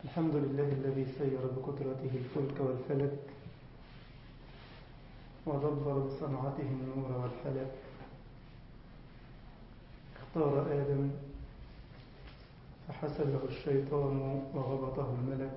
الحمد لله الذي سير بقدرته الفلك والفلك ودبر بصنعته النور والحلك اختار آدم فحسده الشيطان وغبطه الملك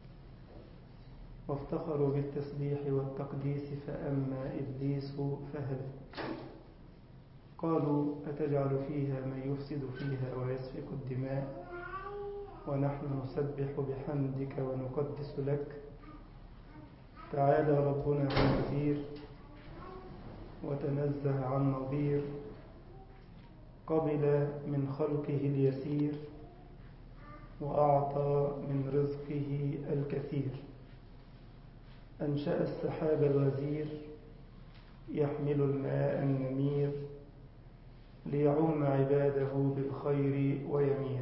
وافتخروا بالتسبيح والتقديس فأما إبليس فهلك قالوا أتجعل فيها من يفسد فيها ويسفك الدماء ونحن نسبح بحمدك ونقدس لك تعالى ربنا عن نذير وتنزه عن نظير قبل من خلقه اليسير وأعطى من رزقه الكثير أنشأ السحاب الغزير يحمل الماء النمير ليعم عباده بالخير ويمير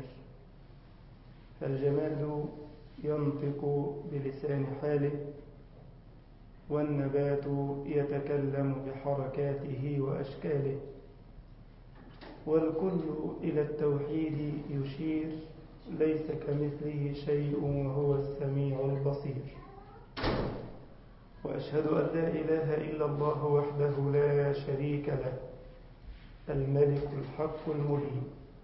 فالجماد ينطق بلسان حاله والنبات يتكلم بحركاته وأشكاله والكل إلى التوحيد يشير ليس كمثله شيء وهو السميع البصير وأشهد أن لا إله إلا الله وحده لا شريك له الملك الحق المبين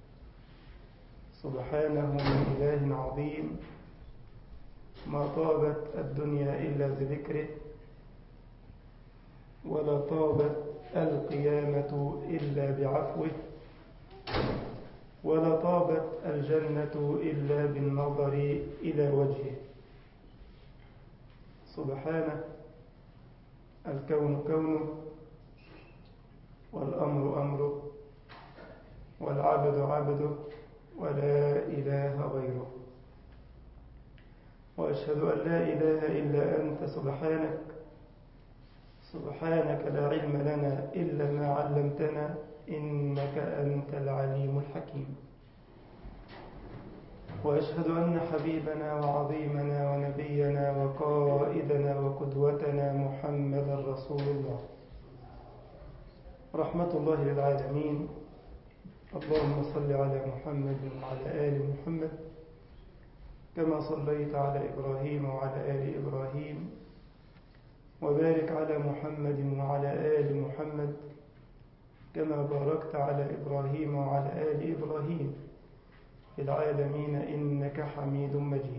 سبحانه من إله عظيم ما طابت الدنيا إلا بذكره ولا طابت القيامة إلا بعفوه ولا طابت الجنة إلا بالنظر إلى وجهه سبحانه الكون كونه والأمر أمره والعبد عبده ولا إله غيره وأشهد أن لا إله إلا أنت سبحانك سبحانك لا علم لنا إلا ما علمتنا إنك أنت العليم الحكيم وأشهد أن حبيبنا وعظيمنا ونبينا وقائدنا وقدوتنا محمدا رسول الله رحمة الله للعالمين اللهم صل على محمد وعلى آل محمد كما صليت على إبراهيم وعلى آل إبراهيم وبارك على محمد وعلى آل محمد كما باركت على إبراهيم وعلى آل إبراهيم في العالمين إنك حميد مجيد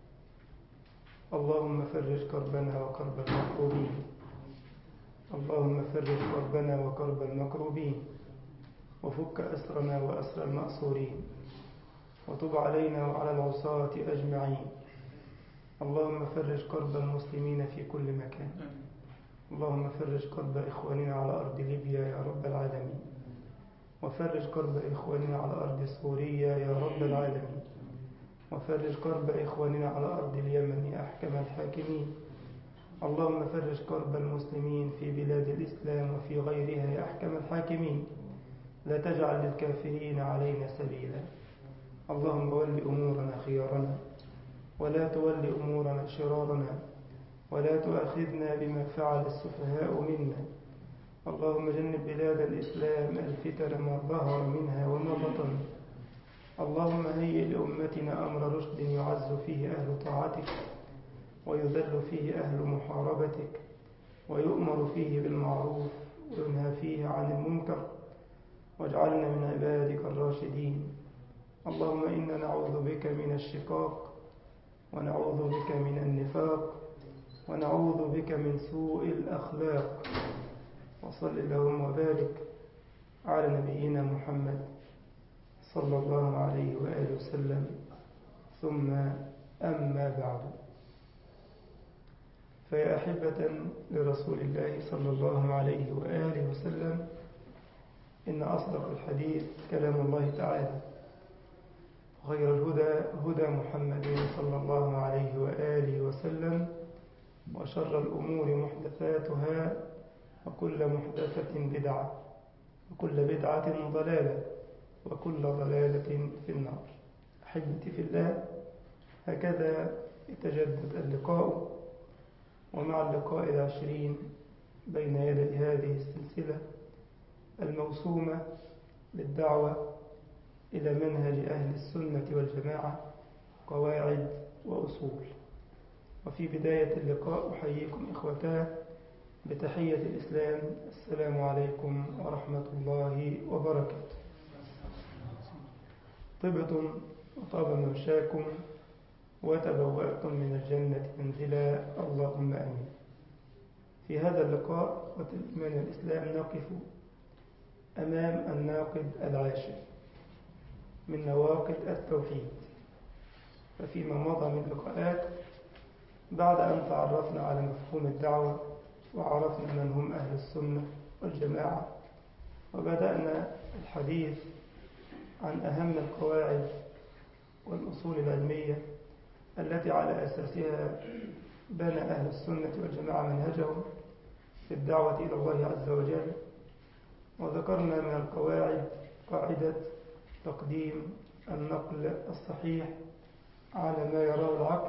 اللهم فرج كربنا وكرب المكروبين اللهم فرج كربنا وكرب المكروبين وفك أسرنا وأسر المأسورين وتب علينا وعلى العصاة أجمعين اللهم فرج كرب المسلمين في كل مكان اللهم فرج كرب إخواننا على أرض ليبيا يا رب العالمين وفرج كرب إخواننا على أرض سوريا يا رب العالمين وفرج كرب إخواننا على أرض اليمن يا أحكم الحاكمين اللهم فرج كرب المسلمين في بلاد الإسلام وفي غيرها يا أحكم الحاكمين لا تجعل للكافرين علينا سبيلا اللهم ول أمورنا خيارنا ولا تول أمورنا شرارنا ولا تؤاخذنا بما فعل السفهاء منا اللهم جنب بلاد الإسلام الفتن ما ظهر منها وما بطن اللهم هيئ لأمتنا أمر رشد يعز فيه أهل طاعتك ويذل فيه أهل محاربتك ويؤمر فيه بالمعروف وينهى فيه عن المنكر واجعلنا من عبادك الراشدين اللهم إنا نعوذ بك من الشقاق ونعوذ بك من النفاق ونعوذ بك من سوء الأخلاق وصل اللهم وبارك على نبينا محمد صلى الله عليه وآله وسلم ثم أما بعد فيا أحبة لرسول الله صلى الله عليه وآله وسلم إن أصدق الحديث كلام الله تعالى خير الهدى هدى محمد صلى الله عليه وآله وسلم وشر الأمور محدثاتها وكل محدثة بدعة وكل بدعة ضلالة وكل ضلالة في النار أحبتي في الله هكذا يتجدد اللقاء ومع اللقاء العشرين بين يدي هذه السلسلة الموسومة للدعوة إلى منهج أهل السنة والجماعة قواعد وأصول وفي بداية اللقاء أحييكم إخوتاه بتحية الإسلام السلام عليكم ورحمة الله وبركاته طبتم وطاب ممشاكم وتبوأتم من الجنة منزلا اللهم أمين في هذا اللقاء والإيمان والإسلام نقف أمام الناقد العاشر من نواقد التوحيد ففيما مضى من لقاءات بعد أن تعرفنا على مفهوم الدعوة وعرفنا من هم أهل السنة والجماعة وبدأنا الحديث عن أهم القواعد والأصول العلمية التي على أساسها بنى أهل السنة والجماعة منهجهم في الدعوة إلى الله عز وجل وذكرنا من القواعد قاعدة تقديم النقل الصحيح على ما يراه العقل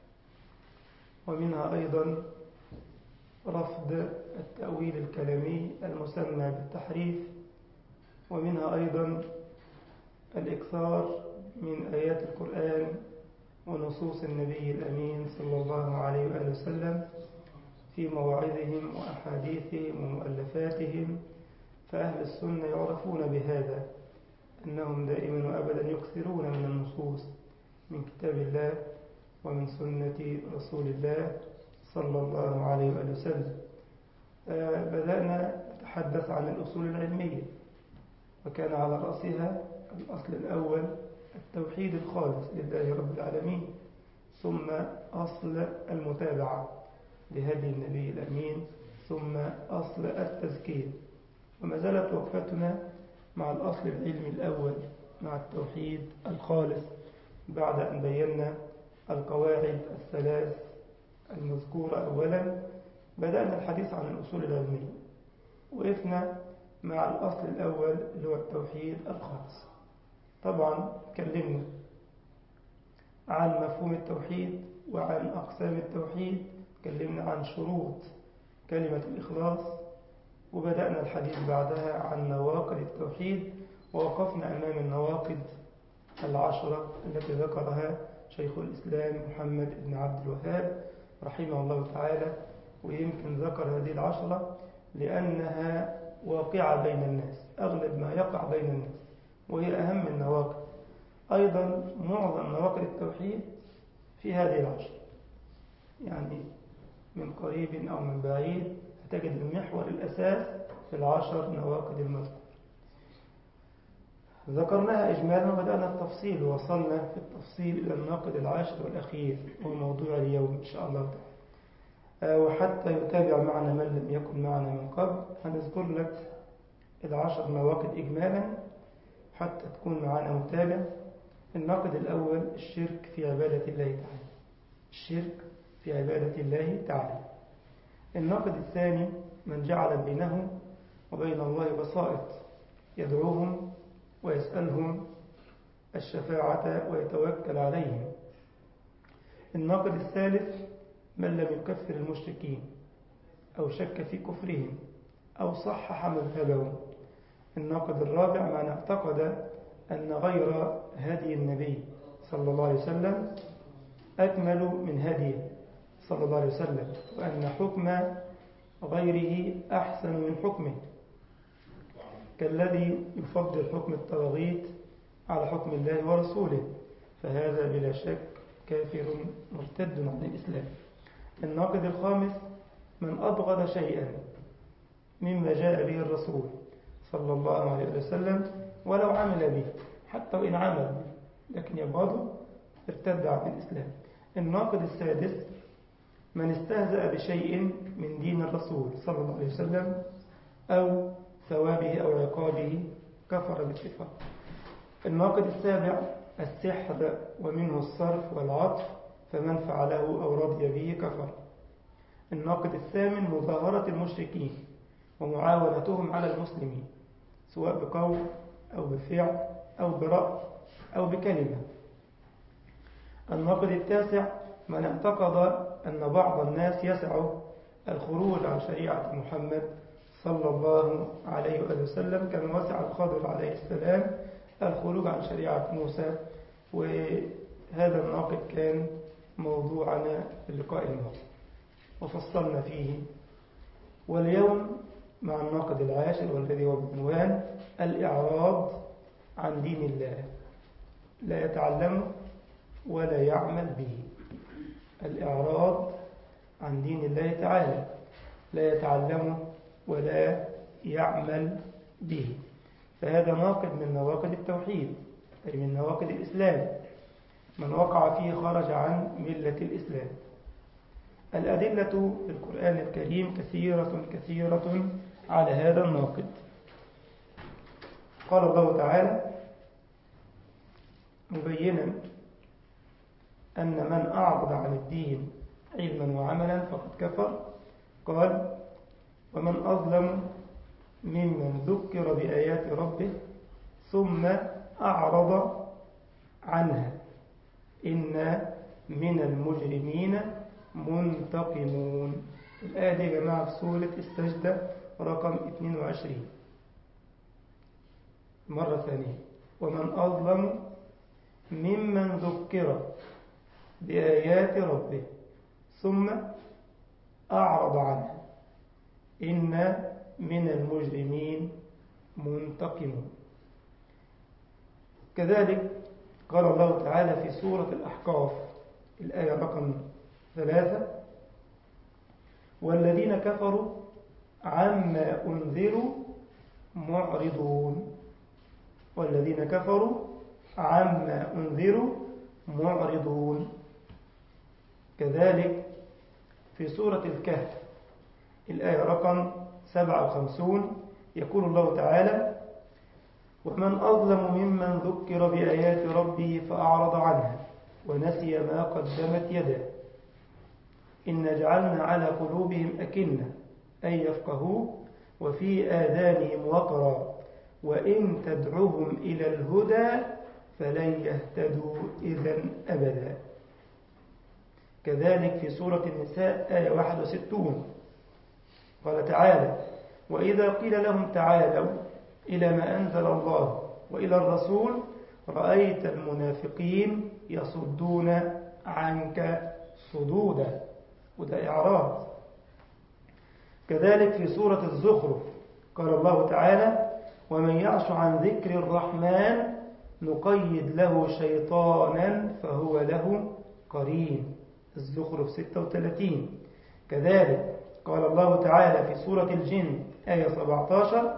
ومنها أيضا رفض التأويل الكلامي المسمى بالتحريف ومنها أيضا الإكثار من آيات القرآن ونصوص النبي الأمين صلى الله عليه وآله وسلم في مواعظهم وأحاديثهم ومؤلفاتهم فأهل السنة يعرفون بهذا أنهم دائما وأبدا يكثرون من النصوص من كتاب الله ومن سنة رسول الله صلى الله عليه وآله وسلم بدأنا نتحدث عن الأصول العلمية وكان على رأسها الأصل الأول التوحيد الخالص لله رب العالمين ثم أصل المتابعة لهدي النبي الأمين ثم أصل التزكية وما زالت وقفتنا مع الأصل العلمي الأول مع التوحيد الخالص بعد أن بينا القواعد الثلاث المذكورة أولا بدأنا الحديث عن الأصول العلمية وقفنا مع الأصل الأول اللي هو التوحيد الخالص طبعا تكلمنا عن مفهوم التوحيد وعن أقسام التوحيد تكلمنا عن شروط كلمة الإخلاص وبدأنا الحديث بعدها عن نواقض التوحيد ووقفنا أمام النواقض العشرة التي ذكرها شيخ الإسلام محمد بن عبد الوهاب رحمه الله تعالى ويمكن ذكر هذه العشرة لأنها واقعة بين الناس أغلب ما يقع بين الناس وهي أهم النواقض أيضا معظم نواقض التوحيد في هذه العشرة يعني من قريب أو من بعيد تجد المحور الأساس في العشر نواقض المذكور ذكرناها إجمالا وبدأنا التفصيل ووصلنا في التفصيل إلى الناقض العاشر والأخير وهو موضوع اليوم إن شاء الله تعالى وحتى يتابع معنا من لم يكن معنا من قبل هنذكر لك العشر نواقض إجمالا حتى تكون معنا متابع الناقض الأول الشرك في عبادة الله تعالى الشرك في عبادة الله تعالى الناقض الثاني من جعل بينه وبين الله بصائط يدعوهم ويسألهم الشفاعة ويتوكل عليهم الناقض الثالث من لم يكفر المشركين أو شك في كفرهم أو صحح مذهبهم الناقض الرابع من اعتقد أن غير هدي النبي صلى الله عليه وسلم أكمل من هديه صلى الله عليه وسلم وأن حكم غيره أحسن من حكمه كالذي يفضل حكم الطواغيت على حكم الله ورسوله فهذا بلا شك كافر مرتد عن الإسلام الناقد الخامس من أبغض شيئا مما جاء به الرسول صلى الله عليه وسلم ولو عمل به حتى وإن عمل به لكن يبغضه ارتد عن الإسلام الناقد السادس من استهزأ بشيء من دين الرسول صلى الله عليه وسلم أو ثوابه أو عقابه كفر بالاتفاق الناقد السابع السحر ومنه الصرف والعطف فمن فعله أو رضي به كفر الناقد الثامن مظاهرة المشركين ومعاونتهم على المسلمين سواء بقول أو بفعل أو برأي أو بكلمة الناقد التاسع من اعتقد أن بعض الناس يسع الخروج عن شريعة محمد صلى الله عليه وسلم كما وسع الخضر عليه السلام الخروج عن شريعة موسى وهذا الناقد كان موضوعنا في اللقاء الماضي وفصلنا فيه واليوم مع الناقد العاشر والذي هو بعنوان الإعراض عن دين الله لا يتعلمه ولا يعمل به الإعراض عن دين الله تعالى لا يتعلمه ولا يعمل به فهذا ناقد من نواقد التوحيد أي من نواقد الإسلام من وقع فيه خرج عن ملة الإسلام الأدلة في القرآن الكريم كثيرة كثيرة على هذا الناقد قال الله تعالى مبينا أن من أعرض عن الدين علما وعملا فقد كفر قال ومن أظلم ممن ذكر بآيات ربه ثم أعرض عنها إنا من المجرمين منتقمون الآية دي يا جماعة في سورة السجدة رقم 22 مرة ثانية ومن أظلم ممن ذكر بآيات ربه ثم أعرض عنها إنا من المجرمين منتقمون كذلك قال الله تعالى في سورة الأحقاف الآية رقم ثلاثة والذين كفروا عما أنذروا معرضون والذين كفروا عما أنذروا معرضون كذلك في سورة الكهف الآية رقم 57 يقول الله تعالى ومن أظلم ممن ذكر بآيات ربه فأعرض عنها ونسي ما قدمت يداه إن جعلنا على قلوبهم أكنة أن يفقهوا وفي آذانهم وقرا وإن تدعوهم إلى الهدى فلن يهتدوا إذا أبدا كذلك في سورة النساء آية 61 قال تعالى وإذا قيل لهم تعالوا إلى ما أنزل الله وإلى الرسول رأيت المنافقين يصدون عنك صدودا وده إعراض كذلك في سورة الزخرف قال الله تعالى ومن يعش عن ذكر الرحمن نقيد له شيطانا فهو له قرين الزخرف 36 كذلك قال الله تعالى في سورة الجن آية 17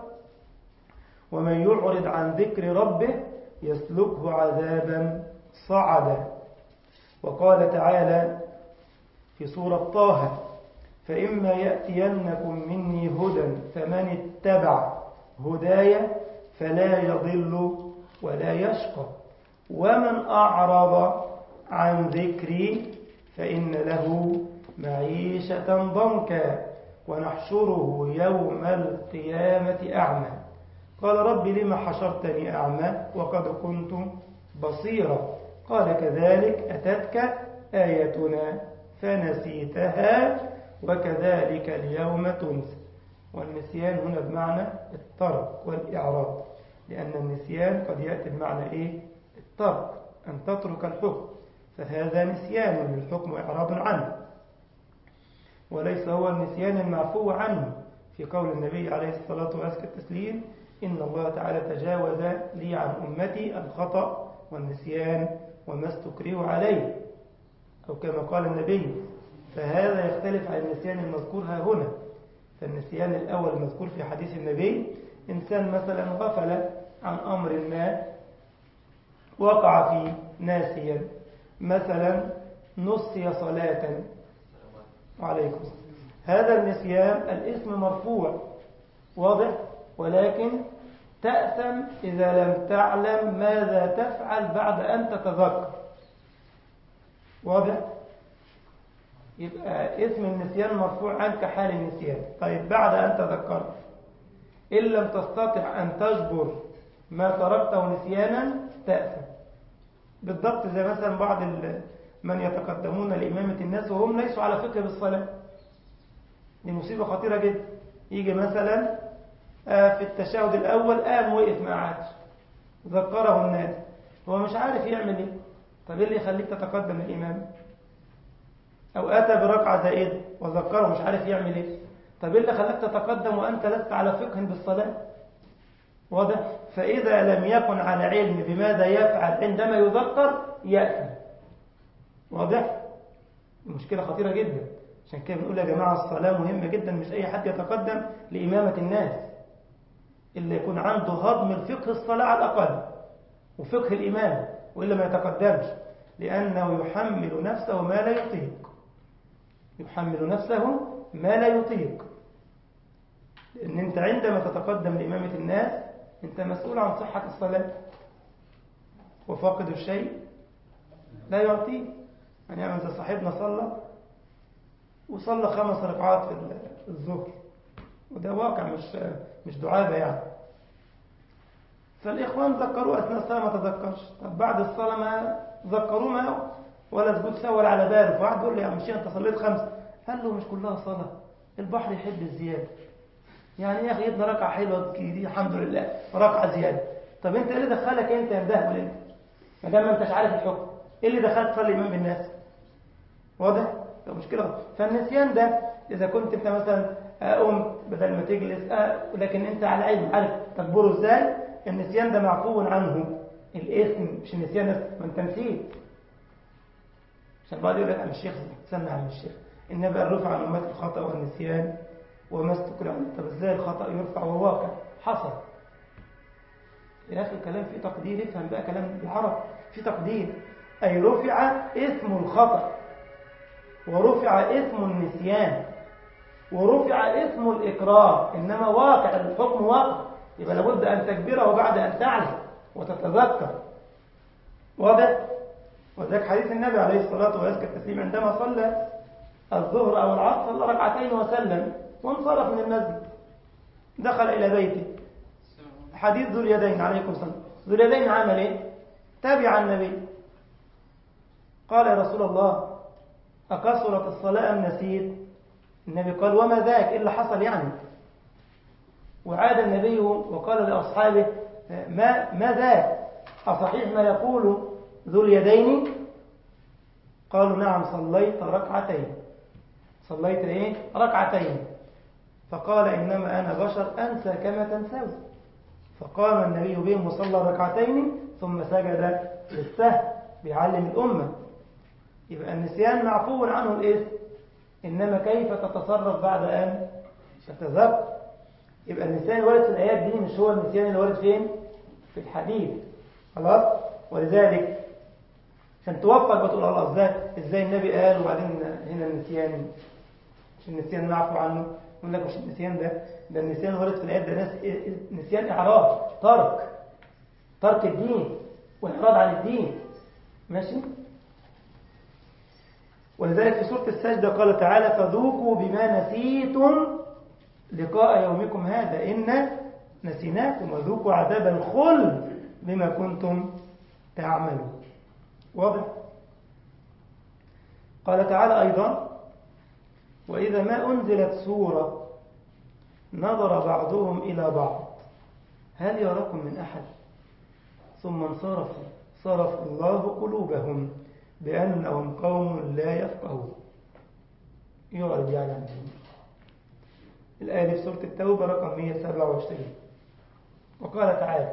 ومن يعرض عن ذكر ربه يسلكه عذابا صعدا وقال تعالى في سورة طه فإما يأتينكم مني هدى فمن اتبع هداي فلا يضل ولا يشقى ومن أعرض عن ذكري فإن له معيشة ضنكا ونحشره يوم القيامة أعمى قال رب لما حشرتني أعمى وقد كنت بصيرا قال كذلك أتتك آيتنا فنسيتها وكذلك اليوم تنسى والنسيان هنا بمعنى الترك والإعراض لأن النسيان قد يأتي بمعنى إيه؟ الترك أن تترك الحكم فهذا نسيان للحكم وإعراض عنه وليس هو النسيان المعفو عنه في قول النبي عليه الصلاة والتسليم إن الله تعالى تجاوز لي عن أمتي الخطأ والنسيان وما استكرهوا عليه أو كما قال النبي فهذا يختلف عن النسيان المذكور ها هنا فالنسيان الأول المذكور في حديث النبي إنسان مثلا غفل عن أمر ما وقع فيه ناسيا مثلا نسي صلاة وعليكم هذا النسيان الاسم مرفوع واضح ولكن تأثم إذا لم تعلم ماذا تفعل بعد أن تتذكر واضح يبقى اسم النسيان مرفوع عنك حال النسيان طيب بعد أن تذكرت إن لم تستطع أن تجبر ما تركته نسيانا تأثم بالضبط زي مثلا بعض من يتقدمون لإمامة الناس وهم ليسوا على فقه بالصلاة دي مصيبة خطيرة جدا يجي مثلا في التشهد الأول قام وقف ما قعدش ذكره الناس هو مش عارف يعمل ايه طب ايه اللي يخليك تتقدم الإمام أو أتى بركعة زائدة وذكره مش عارف يعمل إيه طب إيه اللي خلاك تتقدم وأنت لست على فقه بالصلاة واضح فإذا لم يكن على علم بماذا يفعل عندما يذكر يأثم واضح المشكلة خطيرة جدا عشان كده بنقول يا جماعة الصلاة مهمة جدا مش أي حد يتقدم لإمامة الناس اللي يكون عنده هضم الفقه الصلاة على الأقل وفقه الإمام وإلا ما يتقدمش لأنه يحمل نفسه ما لا يطيق يحمل نفسه ما لا يطيق لأن أنت عندما تتقدم لإمامة الناس أنت مسؤول عن صحة الصلاة وفاقد الشيء لا يعطيه يعني مثلا صاحبنا صلى وصلى خمس ركعات في الظهر وده واقع مش مش دعابة يعني فالإخوان ذكروه أثناء الصلاة ما تذكرش طب بعد الصلاة ما ذكروه ما ولا سجود سوا ولا على باله فواحد يقول له يا عم شيخ أنت صليت خمسة قال له مش كلها صلاة البحر يحب الزيادة يعني يا أخي ابن ركعة حلوة دي الحمد لله ركعة زيادة طب أنت إيه اللي دخلك أنت يا مدهول أنت ما دام ما أنتش عارف الحكم إيه اللي دخلك تصلي إمام بالناس واضح؟ مشكلة فالنسيان ده إذا كنت أنت مثلا أقوم بدل ما تجلس أه لكن أنت على علم عارف تكبره إزاي النسيان ده معفو عنه الإثم مش النسيان ما أنت نسيت عشان بعض يقول لك عم الشيخ تسمع عم الشيخ النبي قال رفع عن أمات الخطأ والنسيان وما استكر عنه طب إزاي الخطأ يرفع وواقع حصل يا أخي الكلام فيه تقدير افهم بقى كلام العرب فيه تقدير أي رفع اسم الخطأ ورفع اسم النسيان ورفع اسم الإقرار إنما واقع الحكم واقع يبقى لابد أن تكبره بعد أن تعلم وتتذكر واضح وذلك حديث النبي عليه الصلاة والسلام التسليم عندما صلى الظهر أو العصر صلى ركعتين وسلم وانصرف من المسجد دخل إلى بيته حديث ذو اليدين عليكم السلام ذو اليدين عمل إيه تابع النبي قال يا رسول الله أكثرت الصلاة أم نسيت النبي قال وما ذاك إيه اللي حصل يعني وعاد النبي وقال لأصحابه ما, ما ذاك أصحيح ما يقول ذو اليدين قالوا نعم صليت ركعتين صليت ايه ركعتين فقال إنما أنا بشر أنسى كما تنسون فقام النبي بهم وصلى ركعتين ثم سجد للسهل بيعلم الأمة يبقى النسيان معفو عنه الإثم إنما كيف تتصرف بعد أن تتذكر يبقى النسيان الوارد في الآيات دي مش هو النسيان اللي وارد فين في الحديث خلاص ولذلك عشان توفق بتقول الله ازاي ازاي النبي قال وبعدين هنا النسيان مش النسيان معفو عنه يقول لك مش النسيان ده ده النسيان الوارد في الآيات ده ناس نسيان إعراض ترك ترك الدين وإعراض عن الدين ماشي ولذلك في سورة السجدة قال تعالى فذوقوا بما نسيتم لقاء يومكم هذا إن نسيناكم وذوقوا عذاب الخلد بما كنتم تعملون واضح قال تعالى أيضا وإذا ما أنزلت سورة نظر بعضهم إلى بعض هل يراكم من أحد ثم انصرفوا صرف الله قلوبهم بأنهم قوم لا يفقهون يعرض يعني عنهم الآية في سورة التوبة رقم 127 وقال تعالى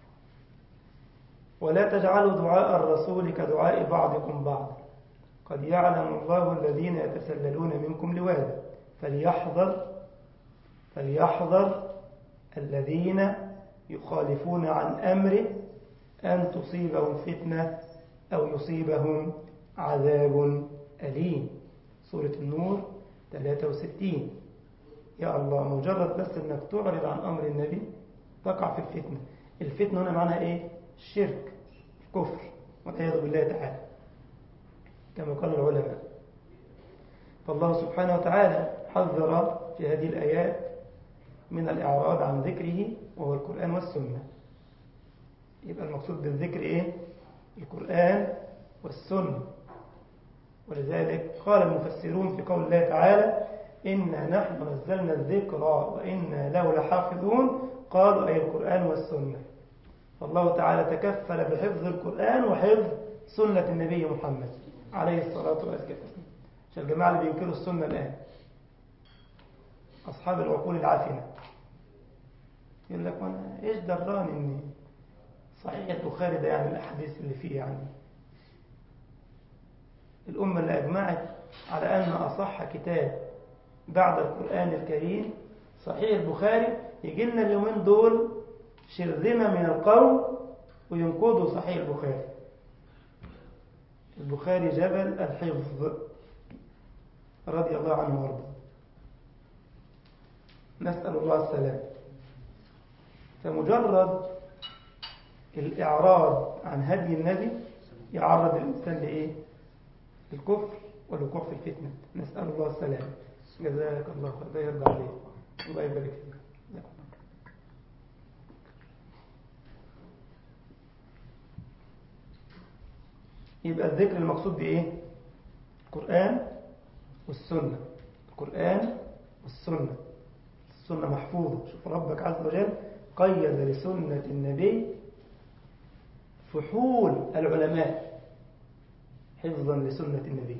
ولا تجعلوا دعاء الرسول كدعاء بعضكم بعض قد يعلم الله الذين يتسللون منكم لواذا فليحذر فليحذر الذين يخالفون عن أمره أن تصيبهم فتنة أو يصيبهم عذاب أليم سورة النور 63 يا الله مجرد بس أنك تعرض عن أمر النبي تقع في الفتنة الفتنة هنا معناها إيه؟ الشرك الكفر والعياذ بالله تعالى كما قال العلماء فالله سبحانه وتعالى حذر في هذه الآيات من الإعراض عن ذكره وهو القرآن والسنة يبقى المقصود بالذكر إيه؟ القرآن والسنة ولذلك قال المفسرون في قول الله تعالى إنا نحن نزلنا الذكر وإنا له لحافظون قالوا أي القرآن والسنة فالله تعالى تكفل بحفظ القرآن وحفظ سنة النبي محمد عليه الصلاة والسلام الجماعة اللي بينكروا السنة الآن أصحاب العقول العافنة يقول لك وانا ايش دراني ان صحيح البخاري ده يعني الاحاديث اللي فيه يعني الامه اللي اجمعت على ان اصح كتاب بعد القران الكريم صحيح البخاري يجي لنا اليومين دول شرذمه من القوم وينقضوا صحيح البخاري البخاري جبل الحفظ رضي الله عنه وارضاه نسال الله السلامه فمجرد الإعراض عن هدي النبي يعرض الإنسان لإيه؟ للكفر والوقوع في الفتنة نسأل الله السلامة جزاك الله خير ده يرضى عليك الله يبارك فيك يبقى الذكر المقصود بإيه؟ القرآن والسنة القرآن والسنة السنة محفوظة شوف ربك عز وجل قيد لسنة النبي فحول العلماء حفظا لسنة النبي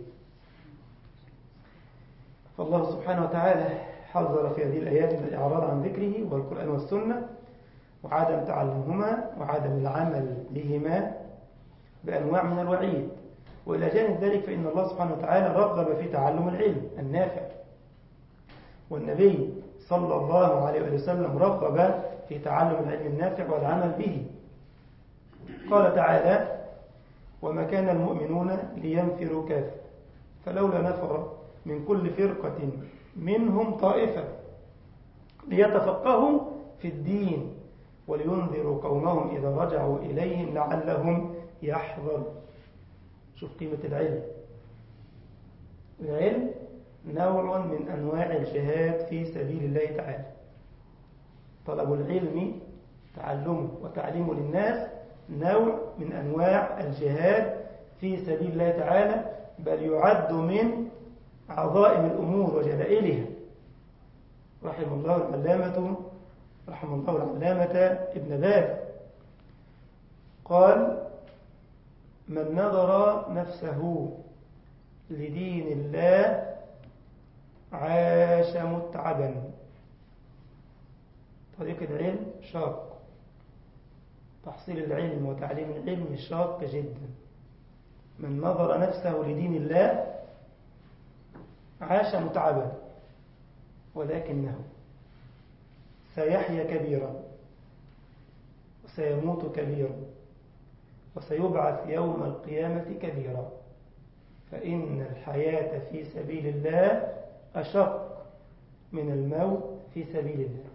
فالله سبحانه وتعالى حذر في هذه الآيات من الإعراض عن ذكره والقرآن والسنة وعدم تعلمهما وعدم العمل بهما بأنواع من الوعيد وإلى جانب ذلك فإن الله سبحانه وتعالى رغب في تعلم العلم النافع والنبي صلى الله عليه وسلم رغب في تعلم العلم النافع والعمل به قال تعالى وما كان المؤمنون لينفروا كافة فلولا نفر من كل فرقة منهم طائفة ليتفقهوا في الدين ولينذروا قومهم إذا رجعوا إليهم لعلهم يحذر شوف قيمة العلم العلم نوع من أنواع الجهاد في سبيل الله تعالى طلب العلم تعلمه وتعليمه للناس نوع من أنواع الجهاد في سبيل الله تعالى بل يعد من عظائم الأمور وجلائلها رحم الله العلامة رحم الله العلامة ابن باز قال من نظر نفسه لدين الله عاش متعبا طريق العلم شاق تحصيل العلم وتعليم العلم شاق جدا من نظر نفسه لدين الله عاش متعبا ولكنه سيحيا كبيرا وسيموت كبيرا وسيبعث يوم القيامة كبيرا فإن الحياة في سبيل الله أشق من الموت في سبيل الله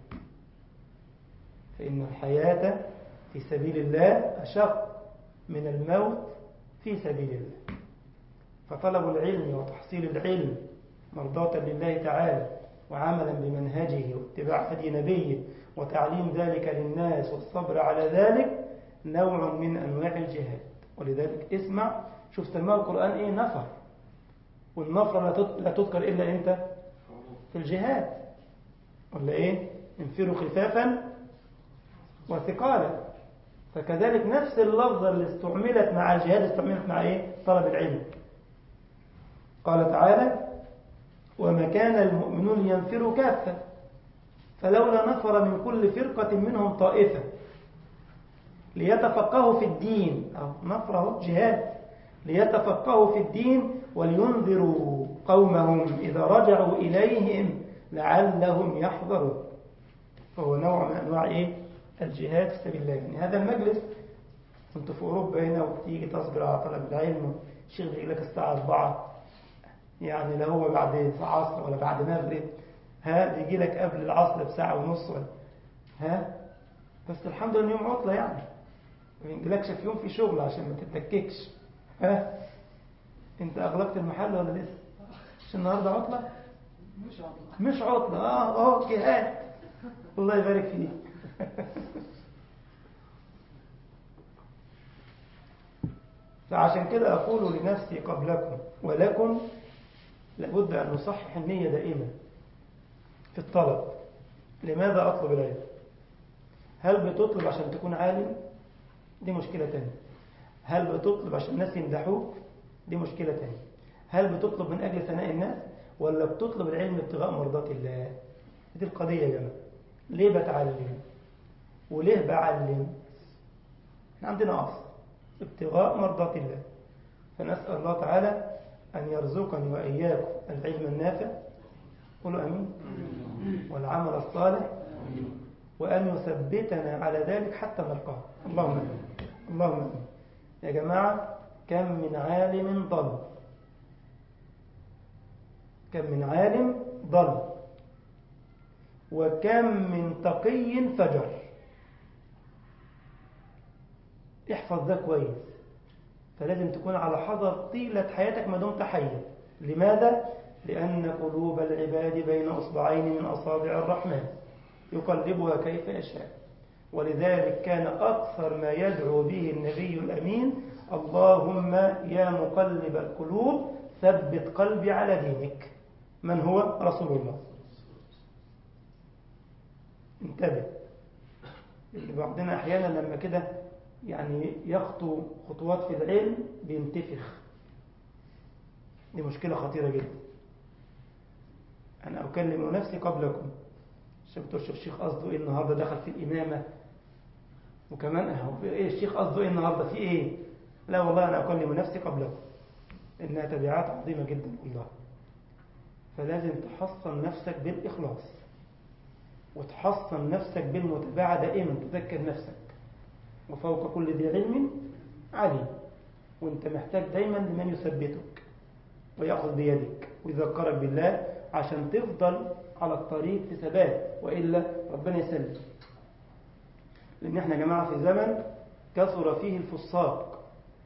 فإن الحياة في سبيل الله أشق من الموت في سبيل الله فطلب العلم وتحصيل العلم مرضاة لله تعالى وعملا بمنهجه واتباع هدي نبيه وتعليم ذلك للناس والصبر على ذلك نوع من أنواع الجهاد ولذلك اسمع شوف سماه القرآن إيه نفر والنفر لا تذكر إلا إمتى في الجهاد ولا إيه انفروا خفافا وثقالا فكذلك نفس اللفظة اللي استعملت مع الجهاد استعملت مع إيه طلب العلم قال تعالى وما كان المؤمنون ينفروا كافة فلولا نفر من كل فرقة منهم طائفة ليتفقهوا في الدين أو نفره جهاد ليتفقهوا في الدين ولينذروا قومهم إذا رجعوا إليهم لعلهم يحذرون فهو نوع من أنواع إيه؟ الجهاد في سبيل الله يعني هذا المجلس كنت في أوروبا هنا وتيجي تصبر على طلب العلم الشيخ بيجي لك الساعة 4 يعني لا هو بعد عصر ولا بعد مغرب ها بيجي لك قبل العصر بساعة ونص ولا ها بس الحمد لله يوم عطلة يعني ما يجيلكش في يوم في شغل عشان ما تتلككش ها انت اغلقت المحل ولا لسه مش النهارده عطلة مش عطلة مش عطلة اه اه جهاد الله يبارك فيك فعشان كده أقول لنفسي قبلكم ولكم لابد أن نصحح النية دائما في الطلب لماذا أطلب العلم هل بتطلب عشان تكون عالم دي مشكلة تانية هل بتطلب عشان الناس يمدحوك دي مشكلة تانية هل بتطلب من أجل ثناء الناس ولا بتطلب العلم ابتغاء مرضات الله دي القضية يا جماعة ليه بتعلم وليه بعلم احنا عندنا أصل ابتغاء مرضات الله فنسأل الله تعالى أن يرزقني وإياكم العلم النافع قولوا أمين والعمل الصالح وأن يثبتنا على ذلك حتى نلقاه اللهم أمين اللهم أمين يا جماعة كم من عالم ضل كم من عالم ضل وكم من تقي فجر احفظ ده كويس فلازم تكون على حذر طيلة حياتك ما دمت حيا لماذا؟ لأن قلوب العباد بين أصبعين من أصابع الرحمن يقلبها كيف يشاء ولذلك كان أكثر ما يدعو به النبي الأمين اللهم يا مقلب القلوب ثبت قلبي على دينك من هو رسول الله انتبه اللي بعضنا أحيانا لما كده يعني يخطو خطوات في العلم بينتفخ دي مشكلة خطيرة جدا أنا أكلم نفسي قبلكم شفتوا الشيخ قصده إيه النهاردة دخل في الإمامة وكمان أهو في إيه الشيخ قصده إيه النهاردة في إيه لا والله أنا أكلم نفسي قبلكم إنها تبعات عظيمة جدا والله فلازم تحصن نفسك بالإخلاص وتحصن نفسك بالمتابعة دائما تذكر نفسك وفوق كل ذي علم عليم وانت محتاج دايما لمن يثبتك ويأخذ بيدك ويذكرك بالله عشان تفضل على الطريق في ثبات وإلا ربنا يسلم لأن احنا يا جماعة في زمن كثر فيه الفساق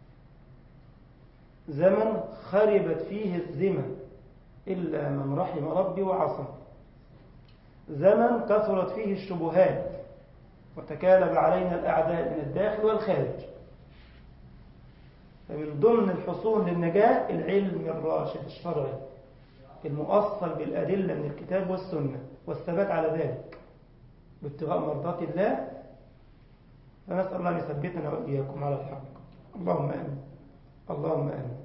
زمن خربت فيه الذمة إلا من رحم ربي وعصم زمن كثرت فيه الشبهات وتكالب علينا الأعداء من الداخل والخارج فمن ضمن الحصول للنجاة العلم الراشد الشرعي المؤصل بالأدلة من الكتاب والسنة والثبات على ذلك بابتغاء مرضات الله فنسأل الله أن يثبتنا وإياكم على الحق اللهم آمين اللهم آمين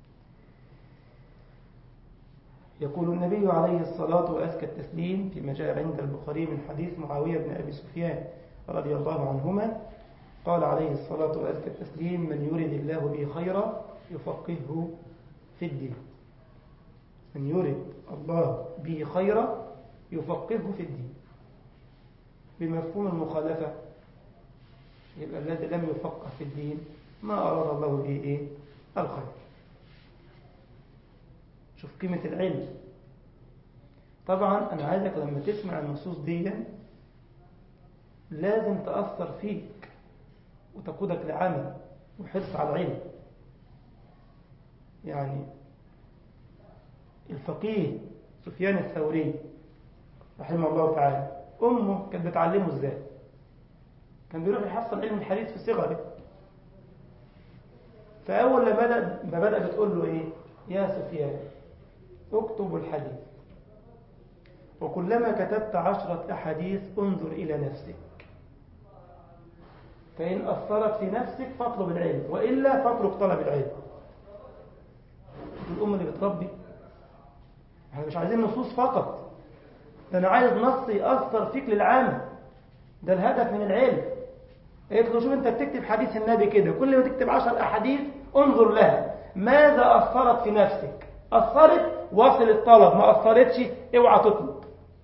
يقول النبي عليه الصلاة وأزكى التسليم فيما جاء عند البخاري من حديث معاوية بن أبي سفيان رضي الله عنهما قال عليه الصلاة وأزكى التسليم من يرد الله به خيرا يفقهه في الدين من يرد الله به خيرا يفقهه في الدين بمفهوم المخالفة يبقى الذي لم يفقه في الدين ما أراد الله به إيه؟ الخير شوف قيمة العلم طبعا أنا عايزك لما تسمع النصوص دي لازم تأثر فيك وتقودك لعمل وحرص على العلم يعني الفقيه سفيان الثوري رحمه الله تعالى أمه كانت بتعلمه إزاي كان بيروح يحصل علم الحديث في صغره فأول ما بدأ, ما بدأ بتقول له إيه يا سفيان اكتب الحديث وكلما كتبت عشرة أحاديث انظر إلى نفسك فإن أثرت في نفسك فاطلب العلم وإلا فاترك طلب العلم الأم اللي بتربي احنا مش عايزين نصوص فقط ده أنا عايز نص يأثر فيك للعامة ده الهدف من العلم قلت له شوف أنت بتكتب حديث النبي كده كل ما تكتب عشر أحاديث انظر لها ماذا أثرت في نفسك أثرت واصل الطلب ما أثرتش اوعى تطلب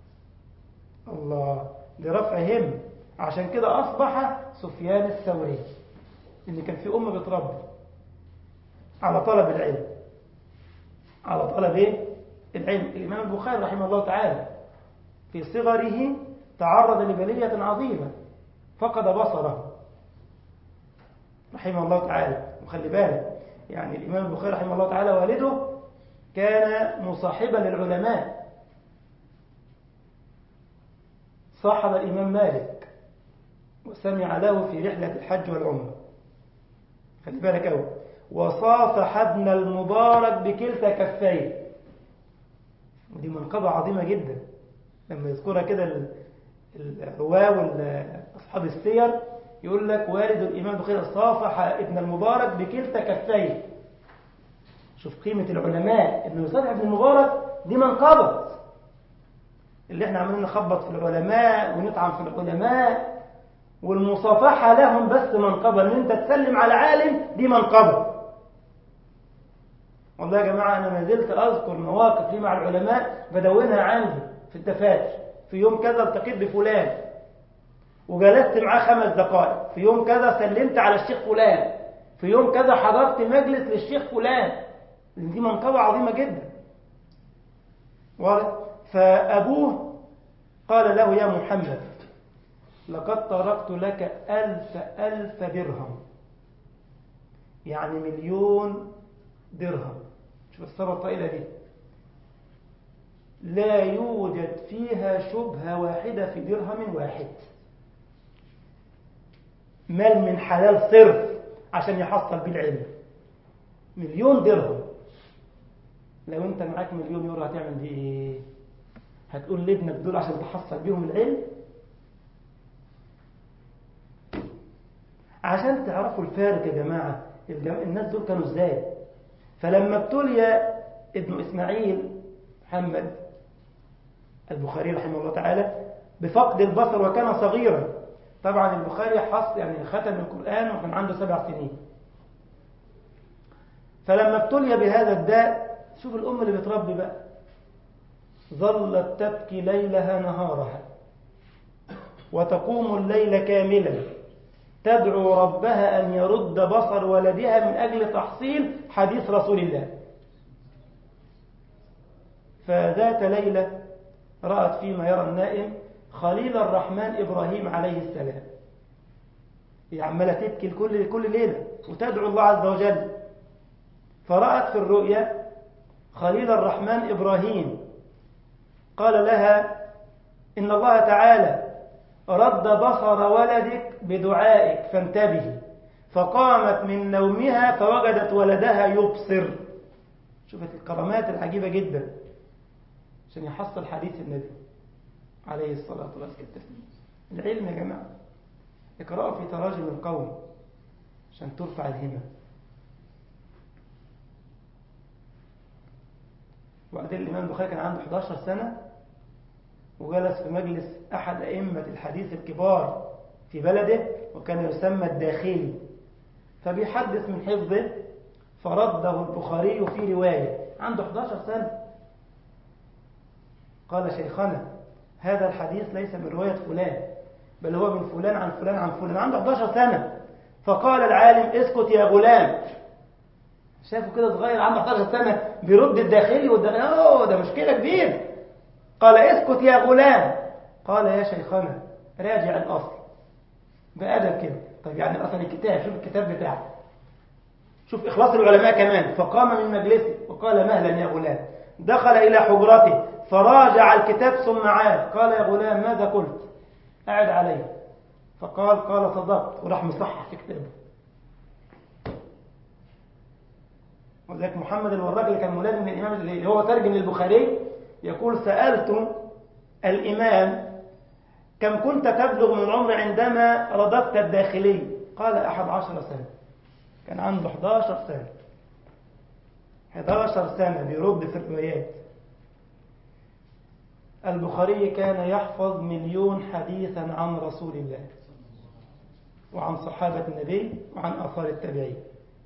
الله لرفع هم عشان كده أصبح سفيان الثوري إن كان في أمة بتربي على طلب العلم على طلب إيه؟ العلم الإمام البخاري رحمه الله تعالى في صغره تعرض لبلية عظيمة فقد بصره رحمه الله تعالى وخلي بالك يعني الإمام البخاري رحمه الله تعالى والده كان مصاحبا للعلماء صاحب الإمام مالك وسمع له في رحلة الحج والعمرة خلي بالك أول وصافح ابن المبارك بكلتا كفيه ودي منقبة عظيمة جدا لما يذكرها كده الرواة وأصحاب السير يقول لك والد الإمام البخاري صافح ابن المبارك بكلتا كفيه شوف قيمة العلماء انه يصافح ابن المبارك دي منقبة اللي احنا عمالين نخبط في العلماء ونطعن في العلماء والمصافحة لهم بس منقبة ان انت تسلم على عالم دي منقبة والله يا جماعة انا ما زلت اذكر مواقف لي مع العلماء بدونها عندي في الدفاتر في يوم كذا التقيت بفلان وجلست معاه خمس دقائق في يوم كذا سلمت على الشيخ فلان في يوم كذا حضرت مجلس للشيخ فلان لان دي منقبة عظيمة جدا واضح فأبوه قال له يا محمد لقد تركت لك ألف ألف درهم يعني مليون درهم شوف الثروة الطائلة دي لا يوجد فيها شبهة واحدة في درهم واحد مال من حلال صرف عشان يحصل بيه العلم مليون درهم لو انت معاك مليون يورو هتعمل بيه ايه هتقول لابنك دول عشان تحصل بيهم العلم عشان تعرفوا الفارق يا جماعة الناس دول كانوا ازاي فلما ابتلي ابن اسماعيل محمد البخاري رحمه الله تعالى بفقد البصر وكان صغيرا طبعا البخاري حص يعني ختم القرآن وكان عنده سبع سنين فلما ابتلي بهذا الداء شوف الأم اللي بتربي بقى ظلت تبكي ليلها نهارها وتقوم الليل كاملا تدعو ربها أن يرد بصر ولدها من أجل تحصيل حديث رسول الله فذات ليلة رأت فيما يرى النائم خليل الرحمن إبراهيم عليه السلام هي عمالة تبكي كل كل ليلة وتدعو الله عز وجل فرأت في الرؤيا خليل الرحمن إبراهيم قال لها إن الله تعالى رد بصر ولدك بدعائك فانتبهي فقامت من نومها فوجدت ولدها يبصر شوفت الكرامات العجيبة جدا عشان يحصل حديث النبي عليه الصلاة والسلام العلم يا جماعة اقرأوا في تراجم القوم عشان ترفع الهمة وبعدين الإمام البخاري كان عنده 11 سنة وجلس في مجلس أحد أئمة الحديث الكبار في بلده وكان يسمى الداخلي فبيحدث من حفظه فرده البخاري في رواية عنده 11 سنة قال شيخنا هذا الحديث ليس من رواية فلان بل هو من فلان عن فلان عن فلان عنده 11 سنة فقال العالم اسكت يا غلام شافه كده صغير عنده 11 سنة بيرد الداخلي والداخلي اوه ده مشكلة كبيرة قال اسكت يا غلام قال يا شيخنا راجع الأصل بأدب كده طيب يعني أصل الكتاب شوف الكتاب بتاعه شوف إخلاص العلماء كمان فقام من مجلسه وقال مهلا يا غلام دخل إلى حجرته فراجع الكتاب ثم عاد قال يا غلام ماذا قلت أعد عليه فقال قال صدقت وراح مصحح في كتابه وذلك محمد الوراق اللي كان ملازم للإمام اللي هو ترجم للبخاري يقول سألت الإمام كم كنت تبلغ من العمر عندما رددت الداخلي قال أحد عشر سنة كان عنده 11 سنة 11 سنة بيرد في الروايات البخاري كان يحفظ مليون حديثا عن رسول الله وعن صحابة النبي وعن آثار التابعين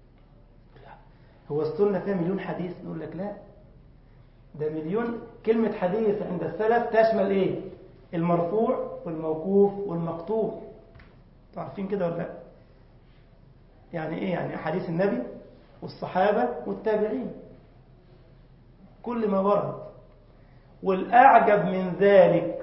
هو السنة فيها مليون حديث نقول لك لا ده مليون كلمة حديث عند السلف تشمل ايه المرفوع والموقوف والمقطوع تعرفين كده ولا لا يعني ايه يعني حديث النبي والصحابة والتابعين كل ما ورد والأعجب من ذلك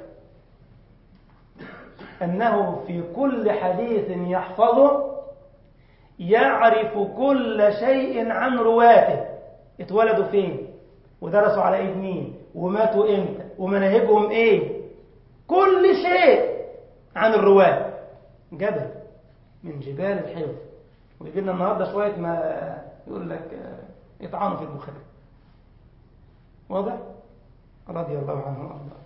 أنه في كل حديث يحفظه يعرف كل شيء عن رواته اتولدوا فين ودرسوا على ايد مين وماتوا امتى ومناهجهم ايه كل شيء عن الرواة جبل من جبال الحفظ ويجي لنا النهارده شويه ما يقول لك يطعنوا في البخاري واضح رضي الله عنه وارضاه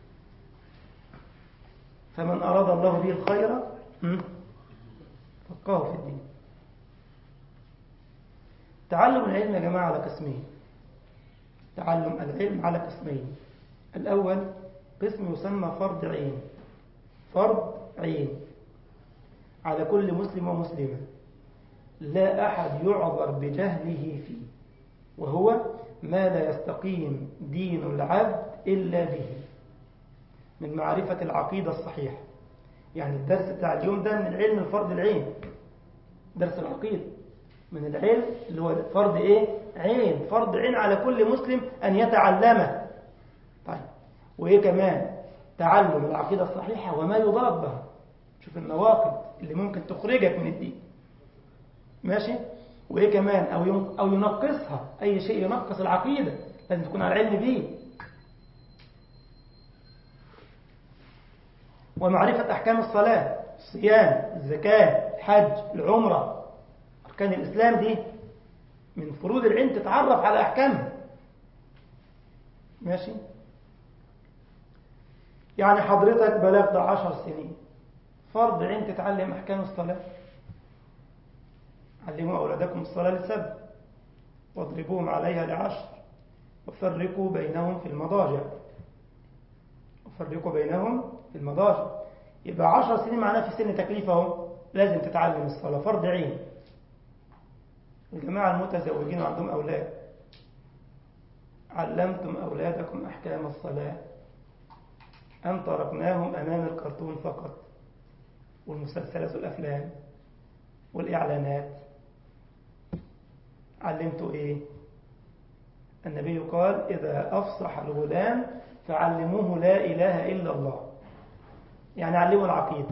فمن اراد الله به الخير فقهه في الدين تعلم العلم يا جماعة على قسمين تعلم العلم على قسمين الأول قسم يسمى فرض عين فرض عين على كل مسلم ومسلمة لا أحد يعذر بجهله فيه وهو ما لا يستقيم دين العبد إلا به من معرفة العقيدة الصحيحة يعني الدرس بتاع اليوم ده من العلم الفرض العين درس العقيدة من العلم اللي هو فرض ايه عين فرض عين على كل مسلم أن يتعلمه طيب وإيه كمان تعلم العقيدة الصحيحة وما يضاد بها شوف النواقض اللي ممكن تخرجك من الدين ماشي وإيه كمان أو أو ينقصها أي شيء ينقص العقيدة لازم تكون على علم به ومعرفة أحكام الصلاة الصيام الزكاة الحج العمرة أركان الإسلام دي من فروض العلم تتعرف على أحكامها ماشي يعني حضرتك بلغت عشر سنين فرض عين تتعلم أحكام الصلاة علموا أولادكم الصلاة لسبب واضربوهم عليها لعشر وفرقوا بينهم في المضاجع وفرقوا بينهم في المضاجع يبقى عشر سنين معناه في سن تكليف اهو لازم تتعلم الصلاة فرض عين الجماعة المتزوجين وعندهم أولاد علمتم أولادكم أحكام الصلاة أم تركناهم أمام الكرتون فقط والمسلسلات والأفلام والإعلانات علمتوا إيه النبي قال إذا أفصح الغلام فعلموه لا إله إلا الله يعني علموا العقيدة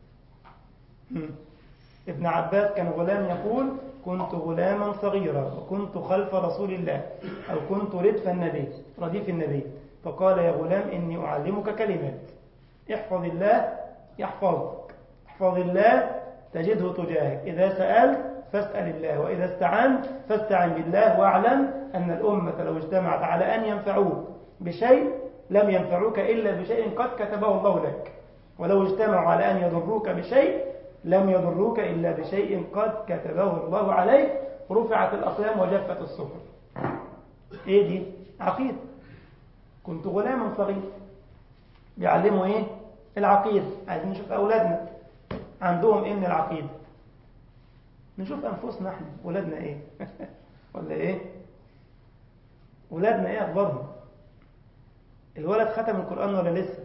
ابن عباس كان غلام يقول كنت غلاما صغيرا وكنت خلف رسول الله أو كنت ردف النبي رديف النبي فقال يا غلام إني أعلمك كلمات احفظ الله يحفظك احفظ الله تجده تجاهك إذا سألت فاسأل الله وإذا استعنت فاستعن بالله واعلم أن الأمة لو اجتمعت على أن ينفعوك بشيء لم ينفعوك إلا بشيء قد كتبه الله لك ولو اجتمعوا على أن يضروك بشيء لم يضروك إلا بشيء قد كتبه الله عليك رفعت الأقلام وجفت الصحف إيه دي؟ عقيدة كنت غلاما صغير بيعلموا إيه؟ العقيدة عايزين نشوف أولادنا عندهم إيه من العقيدة نشوف أنفسنا إحنا ولادنا إيه ولا إيه ولادنا إيه أخبارهم الولد ختم القرآن ولا لسه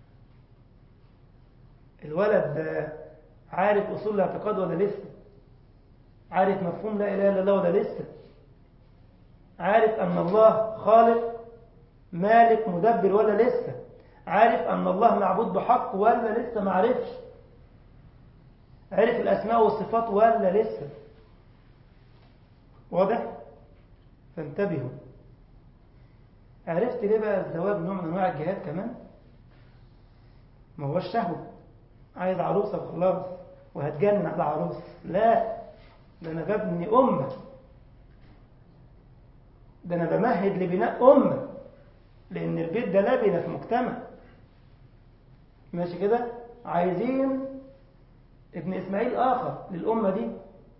الولد عارف أصول الاعتقاد ولا لسه عارف مفهوم لا إله إلا الله ولا لسه عارف أن الله خالق مالك مدبر ولا لسه عارف أن الله معبود بحق ولا لسه ما عرفش عرف الأسماء والصفات ولا لسه واضح فانتبهوا عرفت ليه بقى الزواج نوع من أنواع الجهاد كمان ما هو الشهوة عايز عروسة وخلاص وهتجنن على عروس لا ده أنا ببني أمة ده أنا بمهد لبناء أمة لأن البيت ده لبنة في مجتمع ماشي كده عايزين ابن إسماعيل آخر للأمة دي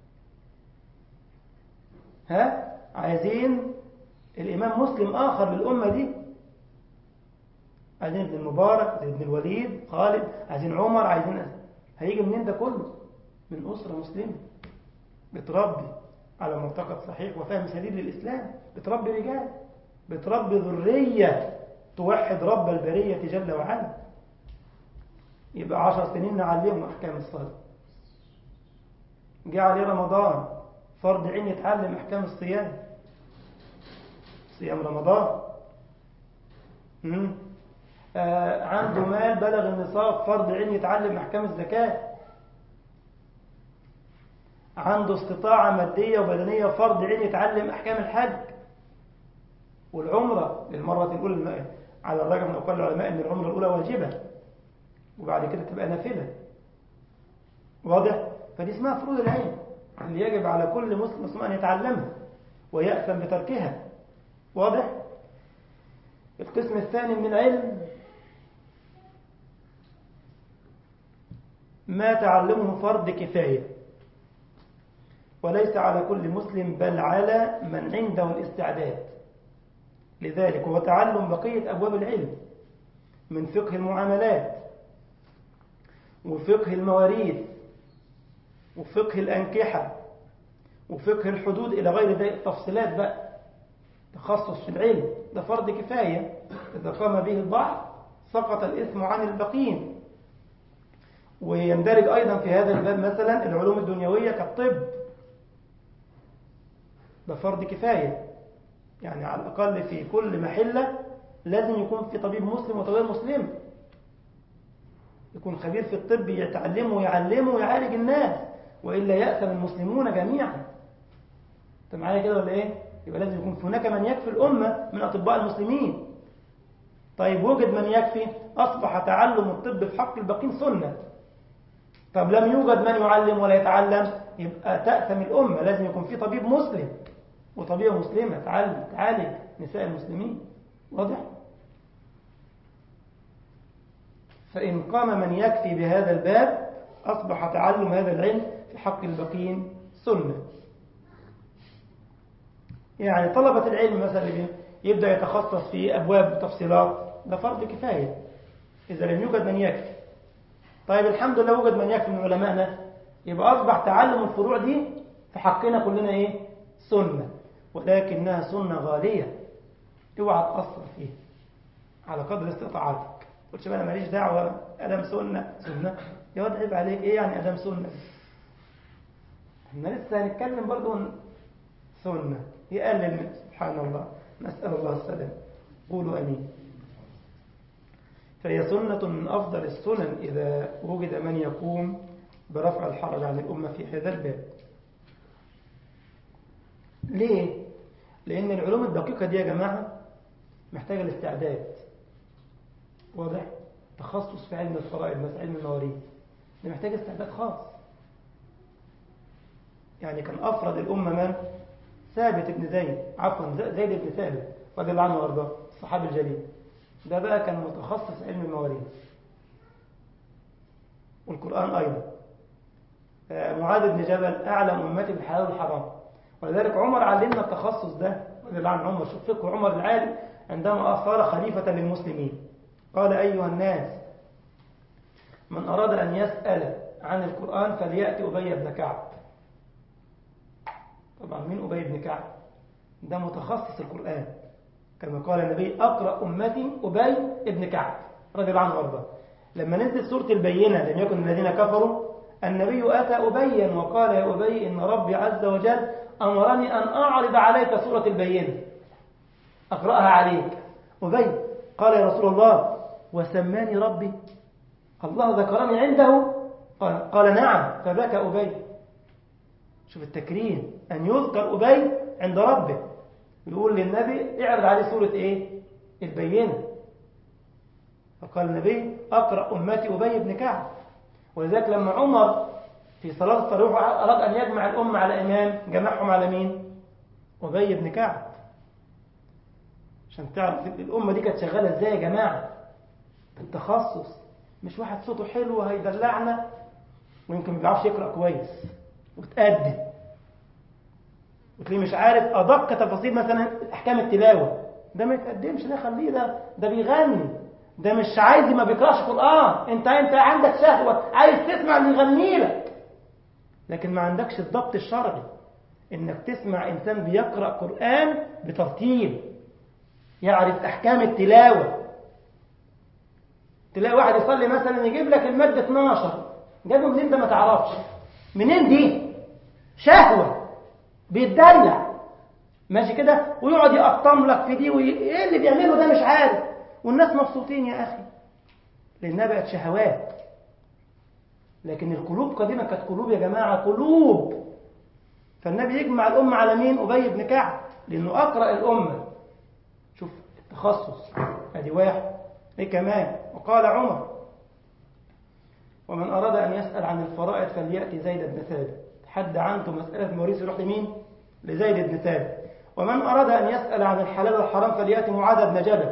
ها عايزين الإمام مسلم آخر للأمة دي عايزين ابن المبارك عايزين ابن الوليد خالد عايزين عمر عايزين هيجي منين ده كله من أسرة مسلمة بتربي على معتقد صحيح وفهم سديد للإسلام بتربي رجال بتربي ذرية توحد رب البرية جل وعلا يبقى عشر سنين نعلمهم أحكام الصلاة جه عليه رمضان فرض عين يتعلم أحكام الصيام صيام رمضان مم. آه عنده مال بلغ النصاب فرض عين يتعلم أحكام الزكاة عنده استطاعة مادية وبدنية فرض عين يتعلم أحكام الحج والعمرة للمرة الأولى على الرجل من أقوال العلماء أن العمرة الأولى واجبة وبعد كده تبقى نافلة واضح؟ فدي اسمها فروض العين اللي يجب على كل مسلم مسلم أن يتعلمها ويأثم بتركها واضح؟ القسم الثاني من العلم ما تعلمه فرض كفاية وليس على كل مسلم بل على من عنده الاستعداد لذلك هو تعلم بقية أبواب العلم من فقه المعاملات وفقه المواريث وفقه الأنكحة وفقه الحدود إلى غير ذلك تفصيلات بقى تخصص في العلم ده فرض كفاية إذا قام به البعض سقط الإثم عن الباقين ويندرج أيضا في هذا الباب مثلا العلوم الدنيوية كالطب ده فرض كفاية يعني على الأقل في كل محلة لازم يكون في طبيب مسلم وطبيب مسلم يكون خبير في الطب يتعلمه ويعلمه ويعالج الناس وإلا يأثم المسلمون جميعا انت معايا كده ولا ايه يبقى لازم يكون هناك من يكفي الأمة من أطباء المسلمين طيب وجد من يكفي أصبح تعلم الطب في حق الباقين سنة طب لم يوجد من يعلم ولا يتعلم يبقى تأثم الأمة لازم يكون في طبيب مسلم وطبيبة مسلمة تعلم تعالج نساء المسلمين واضح فإن قام من يكفي بهذا الباب أصبح تعلم هذا العلم في حق الباقين سنة يعني طلبة العلم مثلا يبدأ يتخصص في أبواب تفصيلات ده فرض كفاية إذا لم يوجد من يكفي طيب الحمد لله وجد من يكفي من علمائنا يبقى أصبح تعلم الفروع دي في حقنا كلنا إيه سنة ولكنها سنة غالية اوعى تأثر فيها على قدر استطاعتك قلت بقى انا ماليش دعوة أدم سنة سنة يا واد عيب عليك إيه يعني أدم سنة احنا لسه هنتكلم برضو سنة يقلل من سبحان الله نسأل الله السلام قولوا أمين فهي سنة من أفضل السنن إذا وجد من يقوم برفع الحرج عن الأمة في هذا الباب ليه؟ لأن العلوم الدقيقة دي يا جماعة محتاجة الاستعداد واضح؟ تخصص في علم الفرائض مثل علم المواريث ده محتاج استعداد خاص يعني كان أفرد الأمة من؟ ثابت بن زيد عفوا زيد بن ثابت رضي الله عنه وارضاه الصحابي الجليل ده بقى كان متخصص علم المواريث والقرآن أيضا معاذ بن جبل أعلم أمتي بالحلال والحرام ولذلك عمر علمنا التخصص ده رضي الله عن عمر شوف فقه عمر العالي عندما صار خليفة للمسلمين قال أيها الناس من أراد أن يسأل عن القرآن فليأتي أبي بن كعب طبعا مين أبي بن كعب ده متخصص القرآن كما قال النبي أقرأ أمتي أبي بن كعب رضي الله عنه وارضاه لما نزلت سورة البينة لم يكن الذين كفروا النبي أتى أبيا وقال يا أبي إن ربي عز وجل أمرني أن أعرض عليك سورة البينة أقرأها عليك أبي قال يا رسول الله وسماني ربي الله ذكرني عنده قال, قال نعم فبكى أبي شوف التكريم أن يذكر أبي عند ربه يقول للنبي اعرض عليه سورة إيه البينة فقال النبي أقرأ أمتي أبي بن كعب ولذلك لما عمر في صلاة التراويح أراد أن يجمع الأمة على إمام جمعهم على مين أبي بن كعب عشان تعرف الأمة دي كانت شغالة إزاي يا جماعة بالتخصص مش واحد صوته حلو هيدلعنا ويمكن ما بيعرفش يقرأ كويس وتأدي وتلاقيه مش عارف أدق تفاصيل مثلا أحكام التلاوة ده ما يتقدمش ده خليه ده ده بيغني ده مش عايز ما بيقراش قرآن انت انت عندك شهوة عايز تسمع اللي يغني لك لكن ما عندكش الضبط الشرعي انك تسمع انسان بيقرأ قرآن بترتيب يعرف احكام التلاوة تلاقي واحد يصلي مثلا يجيب لك المادة 12 جابه منين ده ما تعرفش منين دي شهوة بيتدلع ماشي كده ويقعد يقطم لك في دي وي... ايه اللي بيعمله ده مش عارف والناس مبسوطين يا أخي لأنها بقت شهوات لكن القلوب قديما كانت قلوب يا جماعة قلوب فالنبي يجمع الأمة على مين أبي بن كعب لأنه أقرأ الأمة شوف التخصص ادي واحد ايه كمان وقال عمر ومن أراد أن يسأل عن الفرائض فليأتي زيد بن ثابت حد عنده مسألة موريس يروح لمين لزيد بن ثابت ومن أراد أن يسأل عن الحلال والحرام فليأتي معاذ بن جبل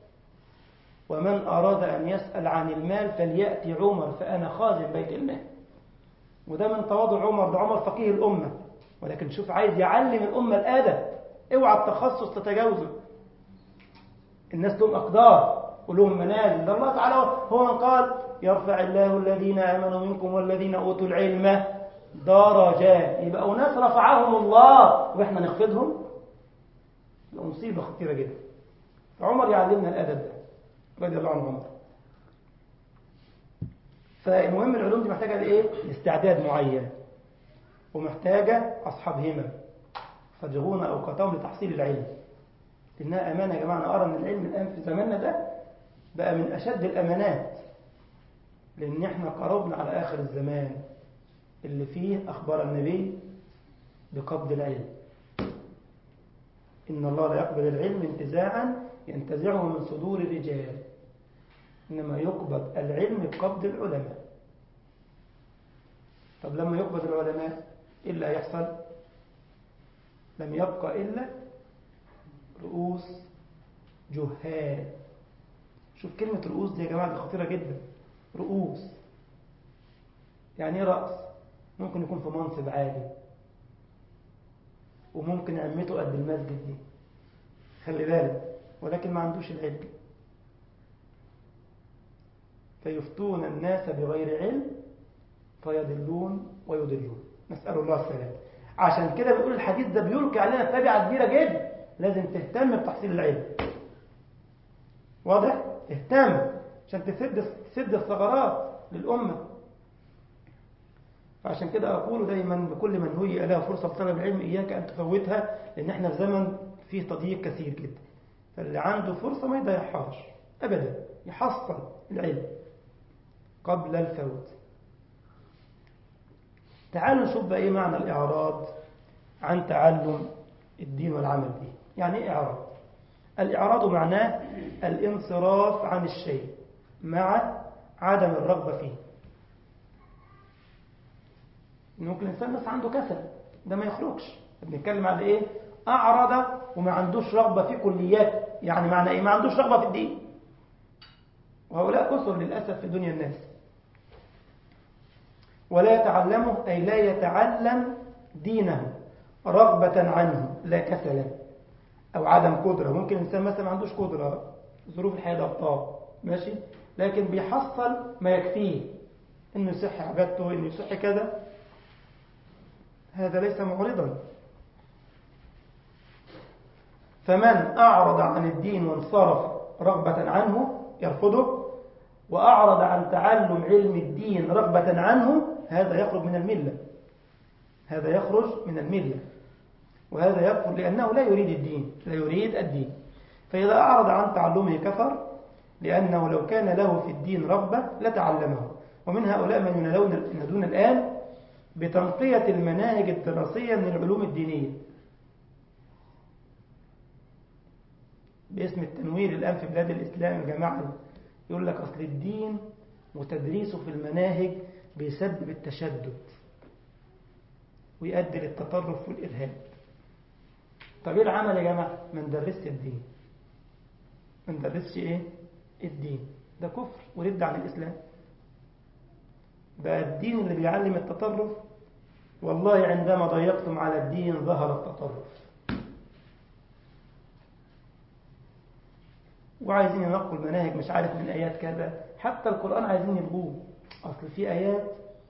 ومن أراد أن يسأل عن المال فليأتي عمر فأنا خازن بيت المال وده من تواضع عمر ده عمر فقيه الأمة ولكن شوف عايز يعلم الأمة الأدب اوعى التخصص تتجاوزه الناس لهم أقدار ولهم منازل ده الله تعالى هو من قال يرفع الله الذين آمنوا منكم والذين أوتوا العلم درجات يبقى أناس رفعهم الله وإحنا نخفضهم يبقى مصيبة خطيرة جدا فعمر يعلمنا الأدب ده رضي الله عنه عمر فالمهم العلوم دي محتاجة لإيه؟ لاستعداد معين ومحتاجة أصحاب همم فرغون أوقاتهم لتحصيل العلم إنها أمانة يا جماعة أنا أرى أن العلم الآن في زماننا ده بقى من أشد الأمانات لأن إحنا قربنا على آخر الزمان اللي فيه أخبار النبي بقبض العلم إن الله لا يقبل العلم انتزاعا ينتزعه من صدور الرجال إنما يقبض العلم بقبض العلماء طب لما يقبض العلماء إيه اللي هيحصل لم يبقى إلا رؤوس جهال شوف كلمة رؤوس دي يا جماعة دي خطيرة جدا رؤوس يعني ايه رأس ممكن يكون في منصب عالي وممكن عمته قد المسجد دي خلي بالك ولكن ما عندوش العلم فيفتون الناس بغير علم فيضلون ويضلون نسأل الله السلام عشان كده بيقول الحديث ده بيلقي علينا تابعة كبيرة جدا لازم تهتم بتحصيل العلم واضح؟ اهتم عشان تسد تسد الثغرات للأمة فعشان كده أقول دايما بكل من هي له فرصة لطلب العلم إياك أن تفوتها لأن احنا في زمن فيه تضييق كثير جدا فاللي عنده فرصة ما يضيعهاش أبدا يحصل العلم قبل الفوت تعالوا نشوف بقى ايه معنى الإعراض عن تعلم الدين والعمل به يعني ايه إعراض الإعراض معناه الانصراف عن الشيء مع عدم الرغبة فيه ممكن الإنسان بس عنده كسل ده ما يخرجش بنتكلم على إيه أعرض وما عندوش رغبة في كليات يعني معنى إيه ما عندوش رغبة في الدين وهؤلاء كثر للأسف في دنيا الناس ولا يتعلمه أي لا يتعلم دينه رغبة عنه لا كسلا أو عدم قدرة ممكن الإنسان مثلا ما عندوش قدرة ظروف الحياة ضغطاه ماشي لكن بيحصل ما يكفيه إنه يصح عبادته إنه يصح كذا هذا ليس معرضا فمن أعرض عن الدين وانصرف رغبة عنه يرفضه وأعرض عن تعلم علم الدين رغبة عنه هذا يخرج من الملة هذا يخرج من الملة وهذا يكفر لأنه لا يريد الدين لا يريد الدين فإذا أعرض عن تعلمه كفر لأنه لو كان له في الدين رغبة لتعلمه ومن هؤلاء من ينادون الآن بتنقية المناهج الدراسية من العلوم الدينية باسم التنوير الآن في بلاد الإسلام الجماعة يقول لك أصل الدين وتدريسه في المناهج بيسبب التشدد ويؤدي للتطرف والإرهاب طب ايه العمل يا جماعة ما ندرسش الدين ما ندرسش ايه الدين ده كفر ورد عن الإسلام بقى الدين اللي بيعلم التطرف والله عندما ضيقتم على الدين ظهر التطرف وعايزين ينقوا المناهج مش عارف من آيات كذا حتى القرآن عايزين يلغوه أصل في آيات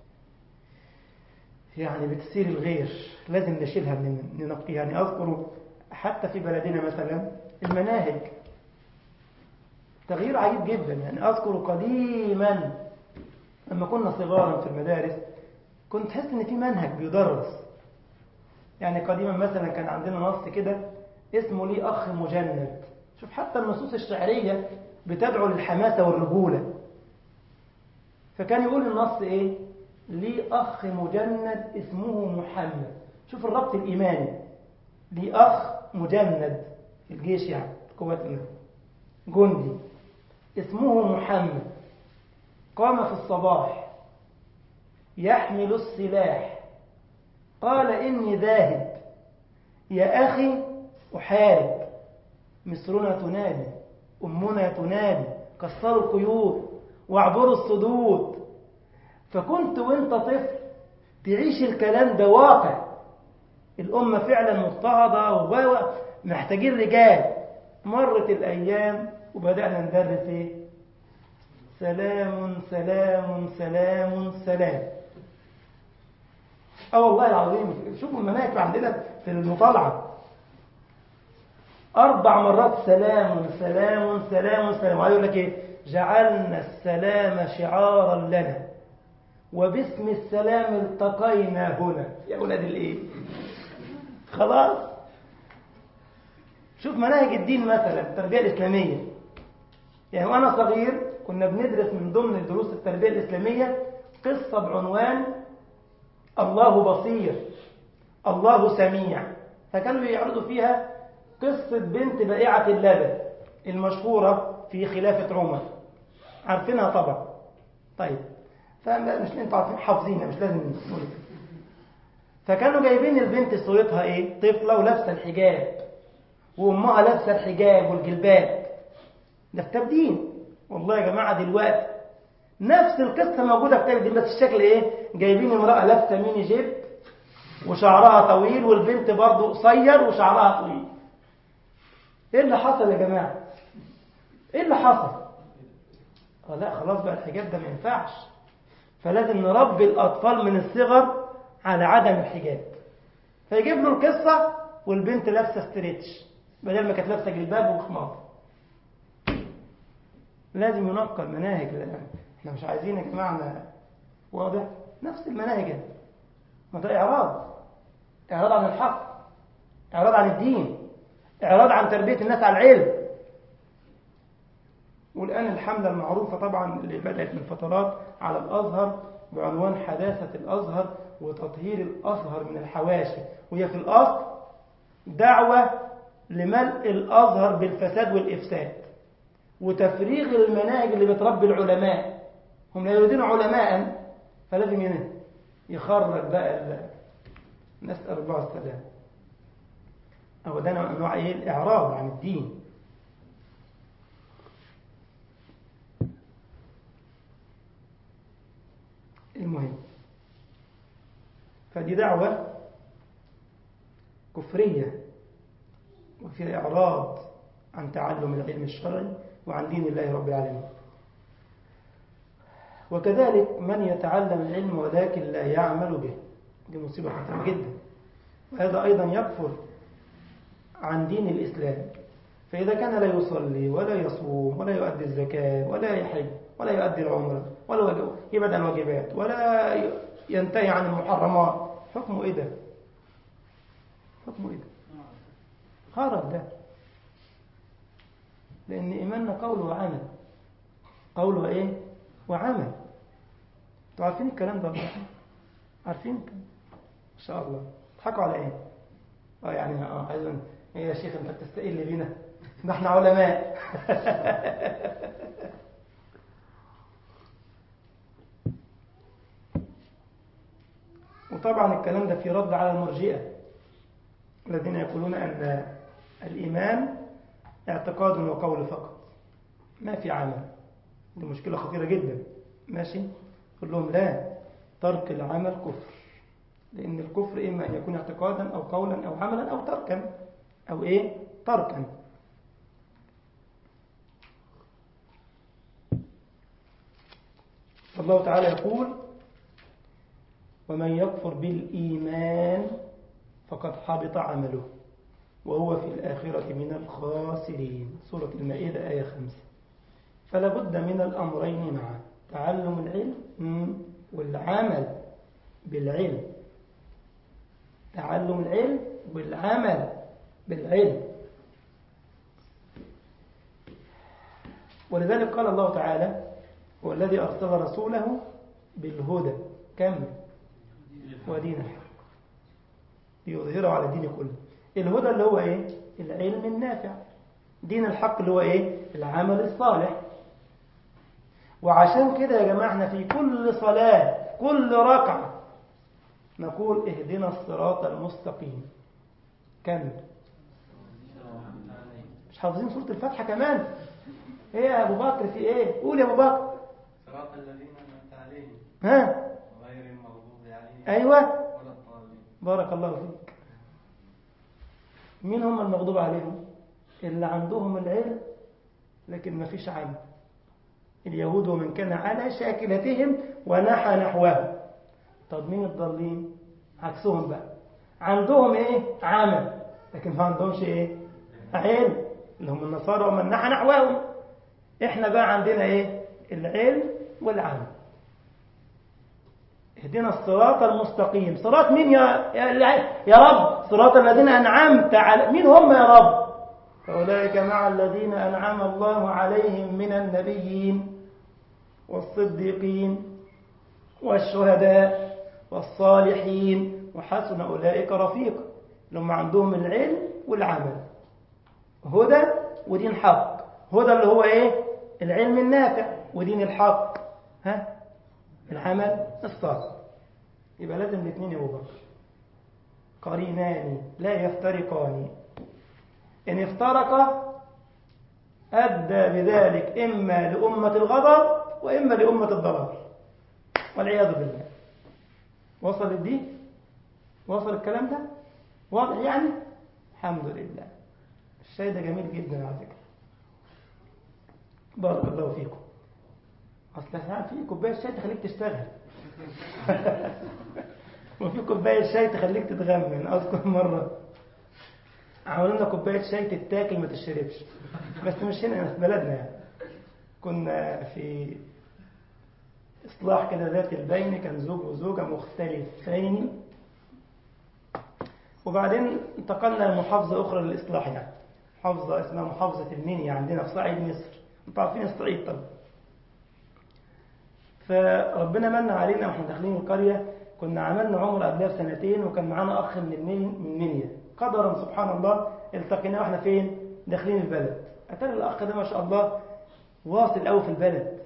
يعني بتثير الغير لازم نشيلها من ننقيها يعني أذكر حتى في بلدنا مثلا المناهج تغيير عجيب جدا يعني أذكر قديما لما كنا صغارا في المدارس كنت تحس ان في منهج بيدرس يعني قديما مثلا كان عندنا نص كده اسمه لي أخ مجند شوف حتى النصوص الشعرية بتدعو للحماسة والرجولة فكان يقول النص ايه لي أخ مجند اسمه محمد شوف الربط الإيماني لي أخ مجند في الجيش يعني قواتنا جندي اسمه محمد قام في الصباح يحمل السلاح قال إني ذاهب يا أخي أحارب مصرنا تنادي أمنا تنادي كسروا القيود واعبروا الصدود فكنت وانت طفل تعيش الكلام ده واقع الأمة فعلا مضطهدة ومحتاجين رجال مرت الأيام وبدأنا ندرس إيه؟ سلام سلام سلام سلام اه والله العظيم شوفوا المناهج عندنا في المطالعة أربع مرات سلام سلام سلام سلام وعايز يقول لك إيه جعلنا السلام شعارا لنا وباسم السلام التقينا هنا يا أولاد الإيه خلاص شوف مناهج الدين مثلا التربية الإسلامية يعني وأنا صغير كنا بندرس من ضمن دروس التربية الإسلامية قصة بعنوان الله بصير الله سميع فكانوا بيعرضوا فيها قصة بنت بائعة اللبن المشهورة في خلافة عمر عارفينها طبعا طيب فمش انتوا عارفين حافظينها مش لازم نقول فكانوا جايبين البنت صورتها ايه طفلة ولابسة الحجاب وامها لابسة الحجاب والجلباب ده كتاب دين والله يا جماعة دلوقتي نفس القصة موجودة في كتاب الدين بس الشكل ايه جايبين امرأة لابسة ميني جيب وشعرها طويل والبنت برضه قصير وشعرها طويل ايه اللي حصل يا جماعة ايه اللي حصل اه لا خلاص بقى الحجاب ده ما ينفعش فلازم نربي الأطفال من الصغر على عدم الحجاب فيجيب له القصة والبنت لابسة ستريتش بدل ما كانت لابسة جلباب وخمار لازم ينقل مناهج لأن احنا مش عايزين يا جماعة واضح نفس المناهج ما ده إعراض إعراض عن الحق إعراض عن الدين إعراض عن تربية الناس على العلم والآن الحملة المعروفة طبعا اللي بدأت من فترات على الأزهر بعنوان حداثة الأزهر وتطهير الأزهر من الحواشي وهي في الأصل دعوة لملء الأزهر بالفساد والإفساد وتفريغ المناهج اللي بتربي العلماء هم لا يريدون علماء فلازم يخرج بقى نسأل الله السلام أو ده نوع إيه الإعراض عن الدين المهم فدي دعوة كفرية وفي إعراض عن تعلم العلم الشرعي وعن دين الله رب العالمين وكذلك من يتعلم العلم ولكن لا يعمل به دي مصيبة خطيرة جدا وهذا أيضا يكفر عن دين الإسلام فإذا كان لا يصلي ولا يصوم ولا يؤدي الزكاة ولا يحج ولا يؤدي العمرة ولا يبعد عن الواجبات ولا ينتهي عن المحرمات حكمه إيه ده؟ حكمه إيه ده؟ خرب ده لأن إيماننا قول وعمل قول وإيه؟ وعمل انتوا عارفين الكلام ده ولا عارفين ان شاء الله تضحكوا على ايه اه يعني اه عايز ايه يا شيخ انت بتستقل بينا ده احنا علماء وطبعا الكلام ده في رد على المرجئه الذين يقولون ان الايمان اعتقاد وقول فقط ما في عمل دي مشكله خطيره جدا ماشي قل لهم لا ترك العمل كفر لأن الكفر إما أن يكون اعتقادا أو قولا أو عملا أو تركا أو إيه تركا الله تعالى يقول ومن يكفر بالإيمان فقد حبط عمله وهو في الآخرة من الخاسرين سورة المائدة آية 5 فلا بد من الأمرين معا تعلم العلم والعمل بالعلم تعلم العلم والعمل بالعلم ولذلك قال الله تعالى هو الذي أرسل رسوله بالهدى كم ودين الحق ليظهره على الدين كله الهدى اللي هو ايه العلم النافع دين الحق اللي هو ايه العمل الصالح وعشان كده يا جماعة احنا في كل صلاة كل ركعة نقول اهدنا الصراط المستقيم كمل مش حافظين سورة الفاتحة كمان ايه يا ابو بكر في ايه قول يا ابو بكر صراط الذين انعمت عليهم ها غير المغضوب عليهم ايوه ولا الضالين بارك الله فيك مين هم المغضوب عليهم اللي عندهم العلم لكن ما فيش عمل اليهود ومن كان على شاكلتهم ونحى نحوه طب مين الضالين عكسهم بقى عندهم ايه عمل لكن ما عندهمش ايه علم اللي هم النصارى ومن نحى نحوهم احنا بقى عندنا ايه العلم والعمل اهدنا الصراط المستقيم صراط مين يا يا, يا رب صراط الذين انعمت على مين هم يا رب فاولئك مع الذين انعم الله عليهم من النبيين والصديقين والشهداء والصالحين وحسن اولئك رفيقا لهم عندهم العلم والعمل هدى ودين حق هدى اللي هو ايه العلم النافع ودين الحق ها العمل الصالح يبقى لازم الاثنين يا ابو بكر قرينان لا يفترقان ان افترقا ادى بذلك اما لامه الغضب واما لامه الضلال والعياذ بالله وصل الدين وصل الكلام ده واضح يعني الحمد لله الشاي ده جميل جدا على فكره بارك الله فيكم اصل ساعات في كوبايه شاي تخليك تشتغل وفي كوبايه شاي تخليك تتغمن اذكر مره عملوا لنا كوبايه شاي تتاكل ما تشربش بس مش هنا في بلدنا يعني كنا في اصلاح كده ذات البين كان زوج وزوجه مختلفين وبعدين انتقلنا لمحافظه اخرى للاصلاح يعني محافظه اسمها محافظه المنيا عندنا في صعيد مصر انتوا عارفين الصعيد طبعا فربنا من علينا واحنا داخلين القرية كنا عملنا عمر قبلها بسنتين وكان معانا أخ من من منيا قدرا سبحان الله التقينا واحنا فين داخلين البلد أتاري الأخ ده ما شاء الله واصل قوي في البلد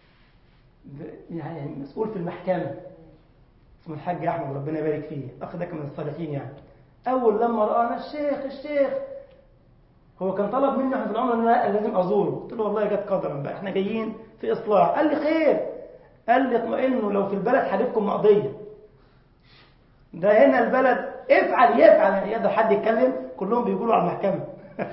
يعني مسؤول في المحكمة اسمه الحاج أحمد ربنا يبارك فيه الأخ ده كان من الصالحين يعني أول لما رآنا الشيخ الشيخ هو كان طلب مني احنا في العمر ان انا لازم ازوره قلت له والله جت قدرا بقى احنا جايين في اصلاح قال لي خير قال لي اطمئنوا لو في البلد حلفكم مقضيه ده هنا البلد افعل يفعل يقدر حد يتكلم كلهم بيقولوا على المحكمه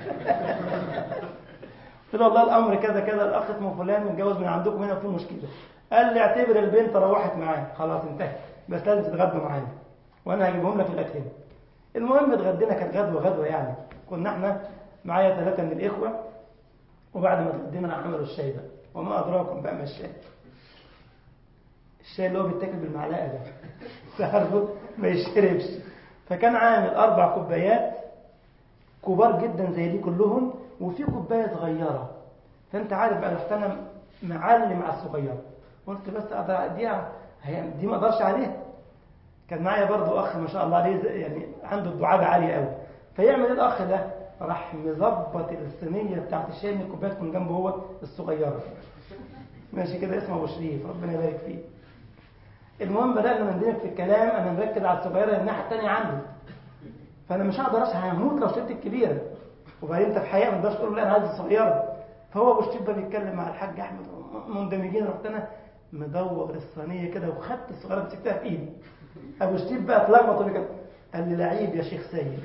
قلت له والله الامر كذا كذا الاخ اسمه فلان متجوز من عندكم هنا وفي مشكله قال لي اعتبر البنت روحت معاه خلاص انتهى بس لازم تتغدوا معانا وانا هجيبهم لك لغايه هنا المهم اتغدينا كانت غدوه غدوه يعني كنا احنا معايا ثلاثه من الاخوه وبعد ما اتغدينا عملوا الشاي بقى وما ادراكم بقى ما الشاي الشاي اللي هو بيتاكل بالمعلقه ده تعرفوا ما يشربش فكان عامل اربع كوبايات كبار جدا زي دي كلهم وفي كوبايه صغيره فانت عارف بقى رحت انا معلم على الصغيره قلت بس دي هي دي ما اقدرش عليها كان معايا برضو اخ ما شاء الله عليه يعني عنده الدعابه عاليه قوي فيعمل ايه الاخ ده راح مظبط الصينيه بتاعت الشاي من الكوبايات من جنبه هو الصغيره ماشي كده اسمه ابو شريف ربنا يبارك فيه المهم بدأنا نندمج في الكلام أنا مركز على الصغيرة الناحية التانية عنده فأنا مش هقدر أصحى هموت لو شربت الكبيرة وبعدين أنت في حقيقة ما تقدرش تقول لا أنا عايز الصغيرة فهو أبو شريف ده بيتكلم مع الحاج أحمد مندمجين رحت أنا مدور الصينية كده وخدت الصغيرة مسكتها في إيدي أبو شريف بقى اتلخبط كده قال لي لعيب يا شيخ سيد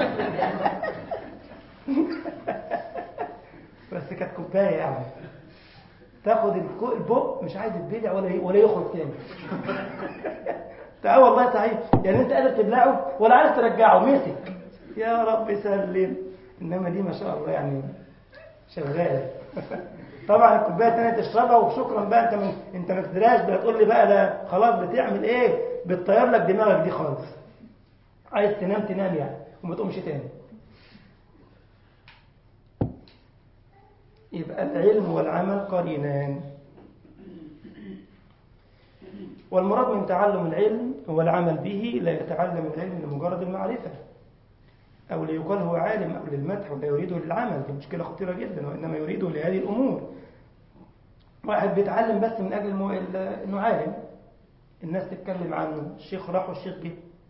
بس كانت كوباية يعني تاخد البق مش عايز يتبلع ولا ولا يخرج تاني تعال والله صحيح يعني انت قادر تبلعه ولا عارف ترجعه مسك يا رب سلم انما دي ما شاء الله يعني شغاله طبعا الكوبايه الثانيه تشربها وشكرا بقى انت من انت ما تدراش بقى تقول لي بقى ده خلاص بتعمل ايه بتطير لك دماغك دي خالص عايز تنام تنام يعني وما تقومش تاني يبقى العلم والعمل قرينان والمراد من تعلم العلم هو العمل به لا يتعلم العلم لمجرد المعرفة أو ليقال هو عالم أو للمدح ولا يريده للعمل دي مشكلة خطيرة جدا وإنما يريده لهذه الأمور واحد بيتعلم بس من أجل المو... إنه عالم الناس تتكلم عنه الشيخ راح والشيخ جه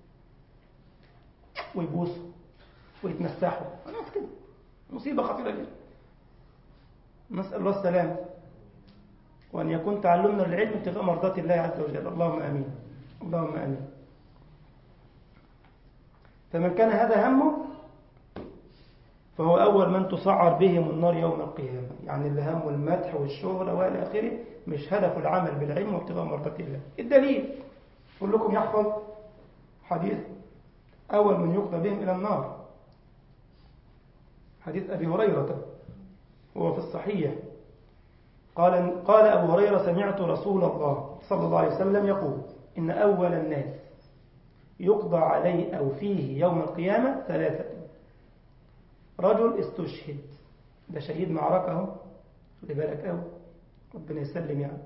ويبوسه ويتمسحوا خلاص كده مصيبة خطيرة جدا نسأل الله السلام وأن يكون تعلمنا العلم ابتغاء مرضات الله عز وجل اللهم أمين اللهم أمين فمن كان هذا همه فهو أول من تسعر بهم النار يوم القيامة يعني اللي همه المدح والشهرة وإلى آخره مش هدف العمل بالعلم وابتغاء مرضات الله الدليل كلكم يحفظ حديث أول من يقضى بهم إلى النار حديث أبي هريرة هو في الصحيح قال قال أبو هريرة سمعت رسول الله صلى الله عليه وسلم يقول إن أول الناس يقضى عليه أو فيه يوم القيامة ثلاثة رجل استشهد ده شهيد معركة اهو خلي بالك أوي ربنا يسلم يعني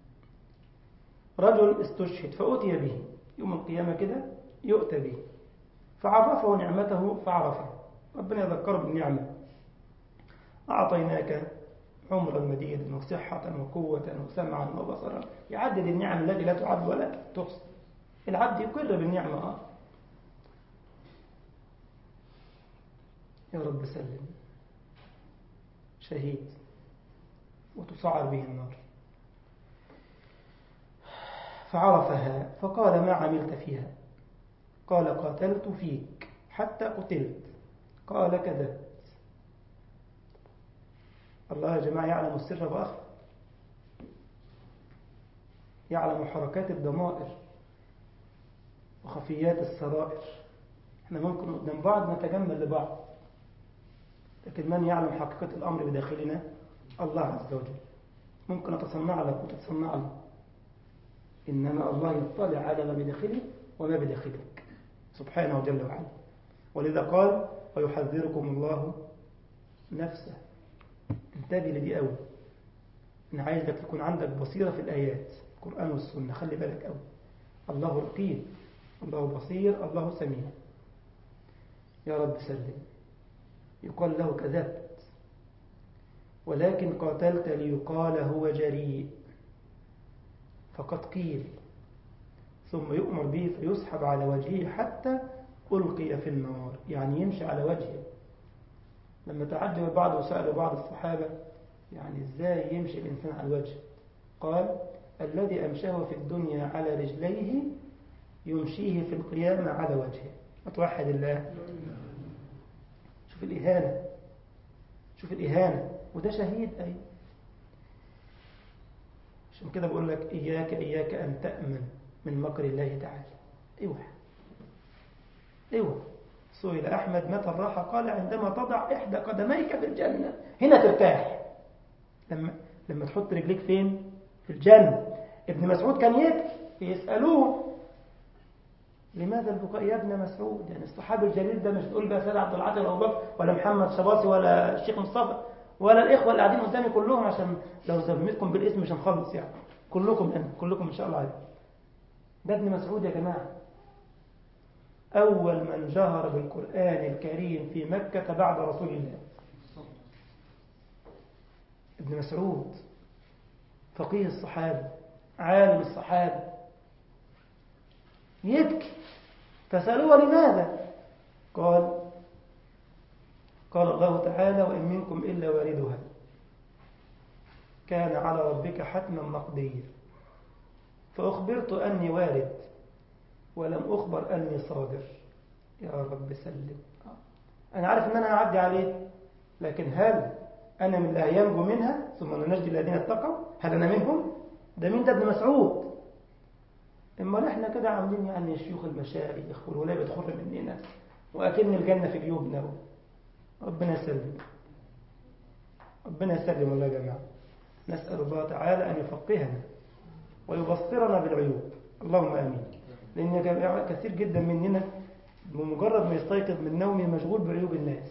رجل استشهد فأتي به يوم القيامة كده يؤتى به فعرفه نعمته فعرفه ربنا يذكره بالنعمة أعطيناك عمرا مديدا وصحة وقوة وسمعا وبصرا يعدد النعم التي لا تعد ولا تحصى العبد يقر بالنعمة آه. يا رب سلم شهيد وتسعر به النار فعرفها فقال ما عملت فيها قال قاتلت فيك حتى قتلت قال كذبت الله يا جماعة يعلم السر وأخفى يعلم حركات الضمائر وخفيات السرائر احنا ممكن قدام بعض نتجمل لبعض لكن من يعلم حقيقة الأمر بداخلنا الله عز وجل ممكن أتصنع لك وتتصنع لي إنما الله يطلع على ما بداخلي وما بداخلك سبحانه جل وعلا ولذا قال ويحذركم الله نفسه انتبه لدي قوي انا عايزك تكون عندك بصيرة في الآيات القرآن والسنة خلي بالك قوي الله رقيب الله بصير الله سميع يا رب سلم يقال له كذبت ولكن قاتلت ليقال هو جريء فقد قيل ثم يؤمر به فيسحب على وجهه حتى ألقي في النار يعني يمشي على وجهه لما تعجب البعض وسأل بعض الصحابة يعني ازاي يمشي الإنسان على الوجه قال الذي أمشاه في الدنيا على رجليه يمشيه في القيامة على وجهه أتوحد الله شوف الإهانة شوف الإهانة وده شهيد أي عشان كده بقول لك إياك إياك أن تأمن من مكر الله تعالى اوعى اوعى سئل أحمد متى الراحة قال عندما تضع إحدى قدميك في الجنة هنا ترتاح لما لما تحط رجليك فين في الجنة ابن مسعود كان يبكي يسألوه لماذا البكاء يا ابن مسعود يعني الصحابي الجليل ده مش تقول بقى سيد عبد العاطي ولا ابو بكر ولا محمد شباصي ولا الشيخ مصطفى ولا الاخوه اللي قاعدين قدامي كلهم عشان لو سميتكم بالاسم مش هنخلص يعني كلكم أنا كلكم ان شاء الله عارف ده ابن مسعود يا جماعه اول من جهر بالقران الكريم في مكه بعد رسول الله ابن مسعود فقيه الصحابه عالم الصحابه يبكي فسألوه لماذا قال قال الله تعالى وإن منكم إلا واردها كان على ربك حتما مقديا فأخبرت أني وارد ولم أخبر أني صادر يا رب سلم أنا عارف أن أنا أعدي عليه لكن هل أنا من اللي ينجو منها ثم ننجي الذين اتقوا هل أنا منهم ده مين ده ابن مسعود اما احنا كده عاملين يعني شيوخ المشايخ والولايه بتخر مننا واكن الجنه في جيوبنا ربنا يسلم ربنا يسلم والله يا جماعه نسال الله تعالى ان يفقهنا ويبصرنا بالعيوب اللهم امين لان كثير جدا مننا بمجرد ما يستيقظ من نومه مشغول بعيوب الناس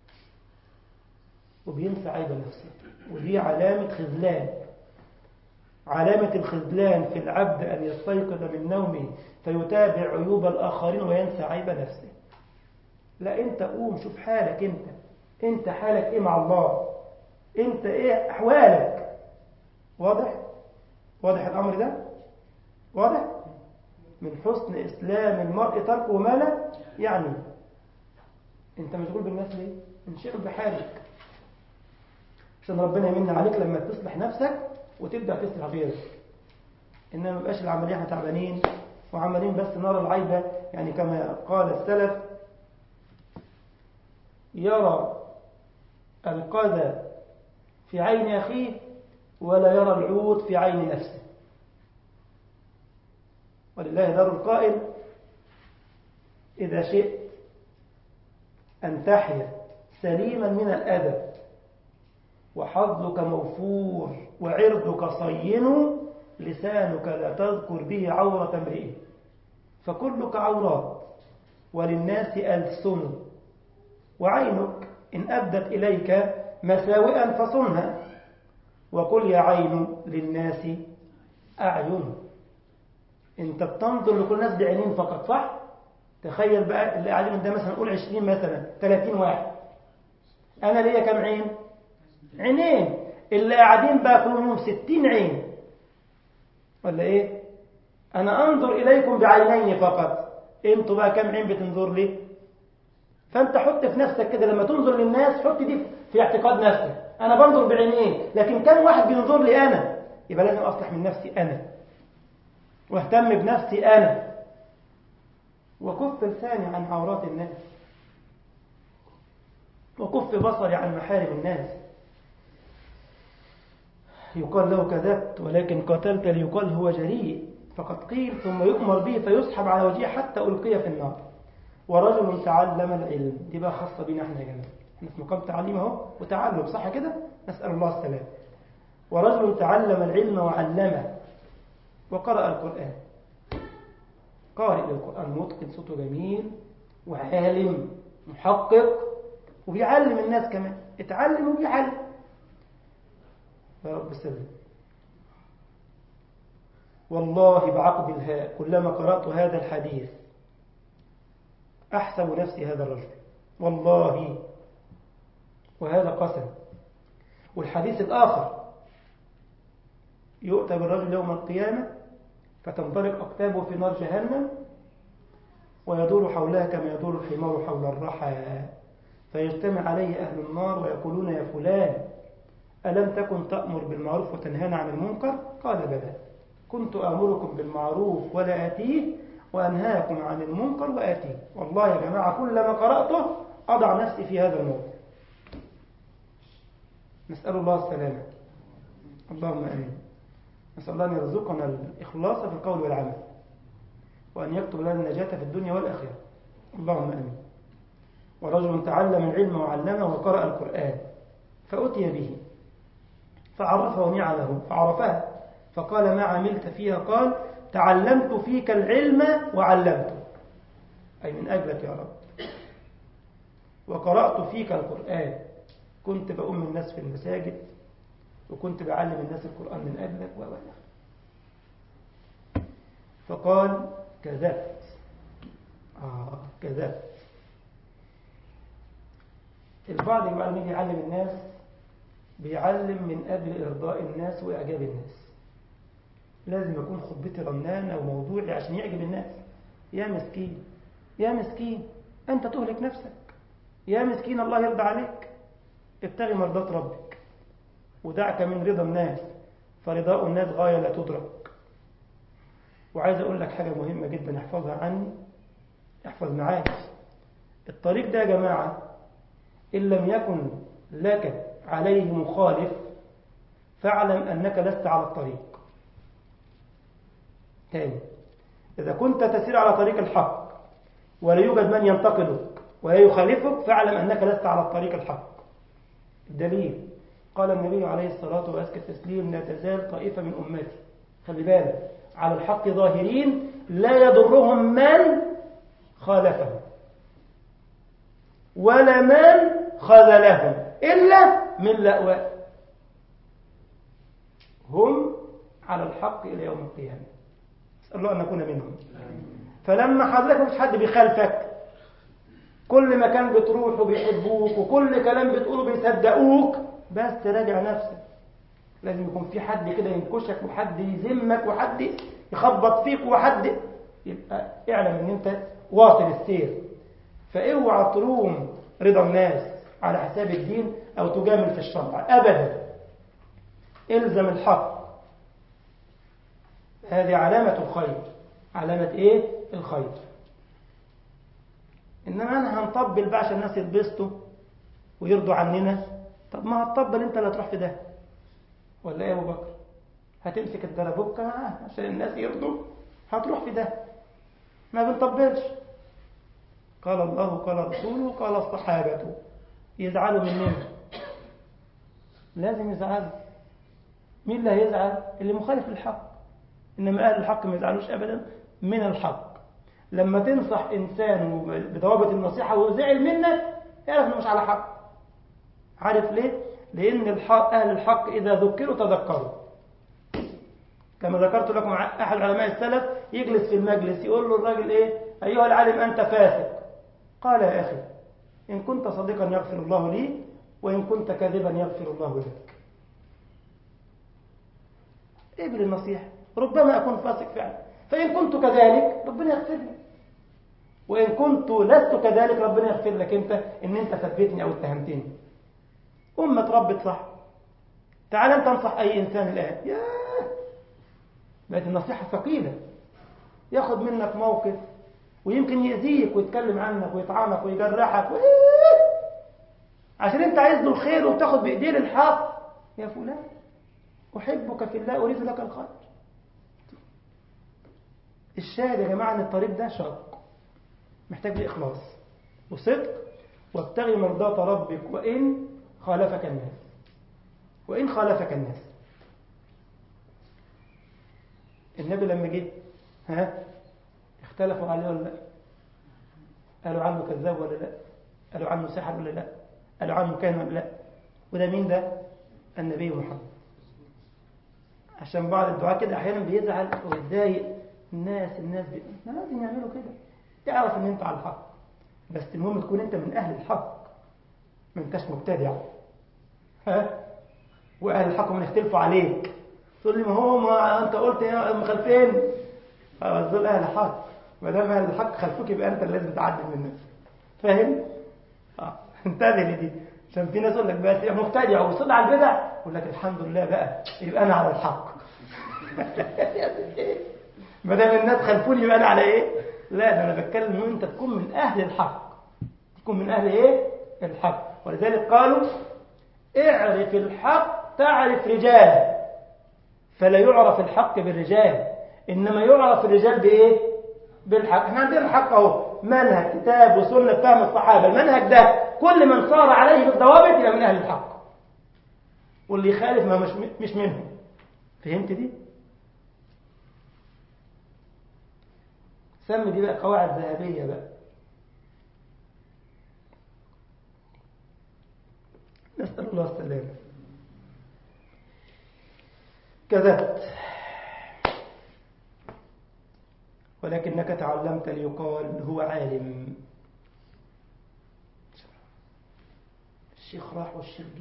وبينسى عيب نفسه ودي علامه خذلان علامة الخذلان في العبد أن يستيقظ من نومه فيتابع عيوب الآخرين وينسى عيب نفسه لا أنت قوم شوف حالك أنت أنت حالك إيه مع الله أنت إيه أحوالك واضح واضح الأمر ده واضح من حسن إسلام المرء تركه ما لا يعني أنت مشغول بالناس ليه انشغل بحالك عشان ربنا يمن عليك لما تصلح نفسك وتبدأ تصلح غيرك إنما ما يبقاش العملية احنا تعبانين وعمالين بس نرى العيبة يعني كما قال السلف يرى القذى في عين أخيه ولا يرى العود في عين نفسه ولله دار القائل إذا شئت أن تحيا سليما من الأذى وحظك موفور وعرضك صين لسانك لا تذكر به عورة امرئ فكلك عورات وللناس ألسن وعينك إن أبدت إليك مساوئا فصنها وقل يا عين للناس أعين أنت بتنظر لكل الناس بعينين فقط صح؟ تخيل بقى اللي قاعدين ده مثلا قول 20 مثلا 30 واحد أنا ليا كم عين؟ عينين اللي قاعدين بقى كلهم 60 عين ولا إيه؟ أنا أنظر إليكم بعينين فقط أنتوا بقى كم عين بتنظر لي؟ فأنت حط في نفسك كده لما تنظر للناس حط دي في اعتقاد نفسك أنا بنظر بعينين لكن كم واحد بينظر لي أنا يبقى لازم أصلح من نفسي أنا واهتم بنفسي أنا وكف لساني عن عورات الناس وكف بصري عن محارم الناس يقال له كذبت ولكن قتلت ليقال هو جريء فقد قيل ثم يؤمر به فيسحب على وجهه حتى ألقي في النار ورجل تعلم العلم دي بقى خاصة بينا احنا يا جماعة احنا في مقام تعليم اهو وتعلم صح كده نسأل الله السلام ورجل تعلم العلم وعلمه وقرأ القرآن قارئ للقرآن متقن صوته جميل وعالم محقق وبيعلم الناس كمان اتعلم وبيعلم يا رب سلم والله بعقد الهاء كلما قرأت هذا الحديث أحسب نفسي هذا الرجل والله وهذا قسم والحديث الآخر يؤتى بالرجل يوم القيامة فتنطلق أقتابه في نار جهنم ويدور حولها كما يدور الحمار حول الرحى فيجتمع عليه أهل النار ويقولون يا فلان ألم تكن تأمر بالمعروف وتنهانا عن المنكر قال بلى كنت آمركم بالمعروف ولا آتيه وأنهاكم عن المنكر وآتيه والله يا جماعة كلما قرأته أضع نفسي في هذا الموضوع نسأل الله السلامة اللهم أمين نسأل الله أن يرزقنا الإخلاص في القول والعمل وأن يكتب لنا النجاة في الدنيا والآخرة اللهم أمين ورجل تعلم العلم وعلمه وقرأ القرآن فأتي به فعرفه نعمه فعرفها فقال ما عملت فيها قال تعلمت فيك العلم وعلمته أي من أجلك يا رب وقرأت فيك القرآن كنت بأم الناس في المساجد وكنت بعلم الناس القرآن من أجلك و فقال كذبت آه كذبت البعض يبقى مين يعلم الناس بيعلم من أجل إرضاء الناس وإعجاب الناس لازم يكون خطبتي رنانة وموضوعي عشان يعجب الناس يا مسكين يا مسكين أنت تهلك نفسك يا مسكين الله يرضى عليك ابتغي مرضات ربك ودعك من رضا الناس فرضاء الناس غاية لا تدرك وعايز أقول لك حاجة مهمة جدا احفظها عني احفظ معايا الطريق ده يا جماعة إن لم يكن لك عليه مخالف فاعلم أنك لست على الطريق تاني إذا كنت تسير على طريق الحق ولا يوجد من ينتقدك ولا يخالفك فاعلم أنك لست على الطريق الحق الدليل قال النبي عليه الصلاة وأزكى التسليم لا تزال طائفة من أمتي خلي بالك على الحق ظاهرين لا يضرهم من خالفهم ولا من خذلهم إلا من لأواء هم على الحق إلى يوم القيامة نسأل الله أن نكون منهم فلما حضرتك مش حد بيخالفك كل مكان بتروح وبيحبوك وكل كلام بتقوله بيصدقوك بس تراجع نفسك لازم يكون في حد كده ينكشك وحد يذمك وحد يخبط فيك وحد يبقى اعلم ان انت واصل السير فاوعى تروم رضا الناس على حساب الدين او تجامل في الشرع ابدا الزم الحق هذه علامة الخير علامة ايه الخير انما انا هنطبل بقى عشان الناس يتبسطوا ويرضوا عننا طب ما هتطبل انت اللي هتروح في ده ولا ايه يا ابو بكر هتمسك الدربوكة عشان الناس يرضوا هتروح في ده ما بنطبلش قال الله قال رسوله قال الصحابة يزعلوا مننا لازم يزعلوا مين اللي هيزعل اللي مخالف للحق إنما أهل الحق ما يزعلوش أبدا من الحق لما تنصح إنسان بضوابط النصيحة وزعل منك اعرف إنه مش على حق عارف ليه؟ لأن الحق أهل الحق إذا ذكروا تذكروا كما ذكرت لكم أحد علماء السلف يجلس في المجلس يقول له الراجل إيه أيها العالم أنت فاسق قال يا أخي إن كنت صديقا يغفر الله لي وإن كنت كاذبا يغفر الله لك قبل النصيحة ربما أكون فاسق فعلا فإن كنت كذلك ربنا يغفر لي وإن كنت لست كذلك ربنا يغفر لك أنت إن أنت ثبتني أو اتهمتني أمة ربت صح تعال أنت انصح أي إنسان الآن ياه بقت النصيحة ثقيلة ياخد منك موقف ويمكن يأذيك ويتكلم عنك ويطعنك ويجرحك و... عشان انت عايز له الخير وبتاخد بإيديه الحق يا فلان أحبك في الله أريد لك الخير الشاهد يا جماعة أن الطريق ده شاق محتاج لإخلاص وصدق وابتغي مرضاة ربك وإن خالفك الناس وإن خالفك الناس النبي لما جه ها اختلفوا عليه ولا لا قالوا عنه كذاب ولا لا قالوا عنه سحر ولا لا قالوا عنه كان ولا لا وده مين ده النبي محمد عشان بعض الدعاء كده احيانا بيزعل ويتضايق الناس الناس بي... ما لازم يعملوا كده تعرف ان انت على الحق بس المهم تكون انت من اهل الحق ما انتش مبتدع ها واهل الحق ما يختلفوا عليك تقول لي ما هو ما انت قلت يا مخالفين خلاص دول اهل حق ما دام اهل الحق خلفوك يبقى انت اللي لازم تعدل من الناس فاهم اه انتبه لدي عشان في ناس يقول لك بس يا مبتدع وصل على البدع يقول لك الحمد لله بقى يبقى انا على الحق ما دام الناس خلفوني يبقى انا على ايه لا ده انا بتكلم ان انت تكون من اهل الحق تكون من اهل ايه الحق ولذلك قالوا اعرف الحق تعرف رجاله فلا يعرف الحق بالرجال إنما يعرف الرجال بإيه؟ بالحق احنا عندنا الحق اهو منهج كتاب وسنة فهم الصحابة المنهج ده كل من صار عليه بالضوابط يبقى من أهل الحق واللي يخالف ما مش, مش منهم فهمت دي؟ سمي دي بقى قواعد ذهبية بقى نسأل الله السلامة كذبت ولكنك تعلمت ليقال هو عالم الشيخ راح والشيخ جه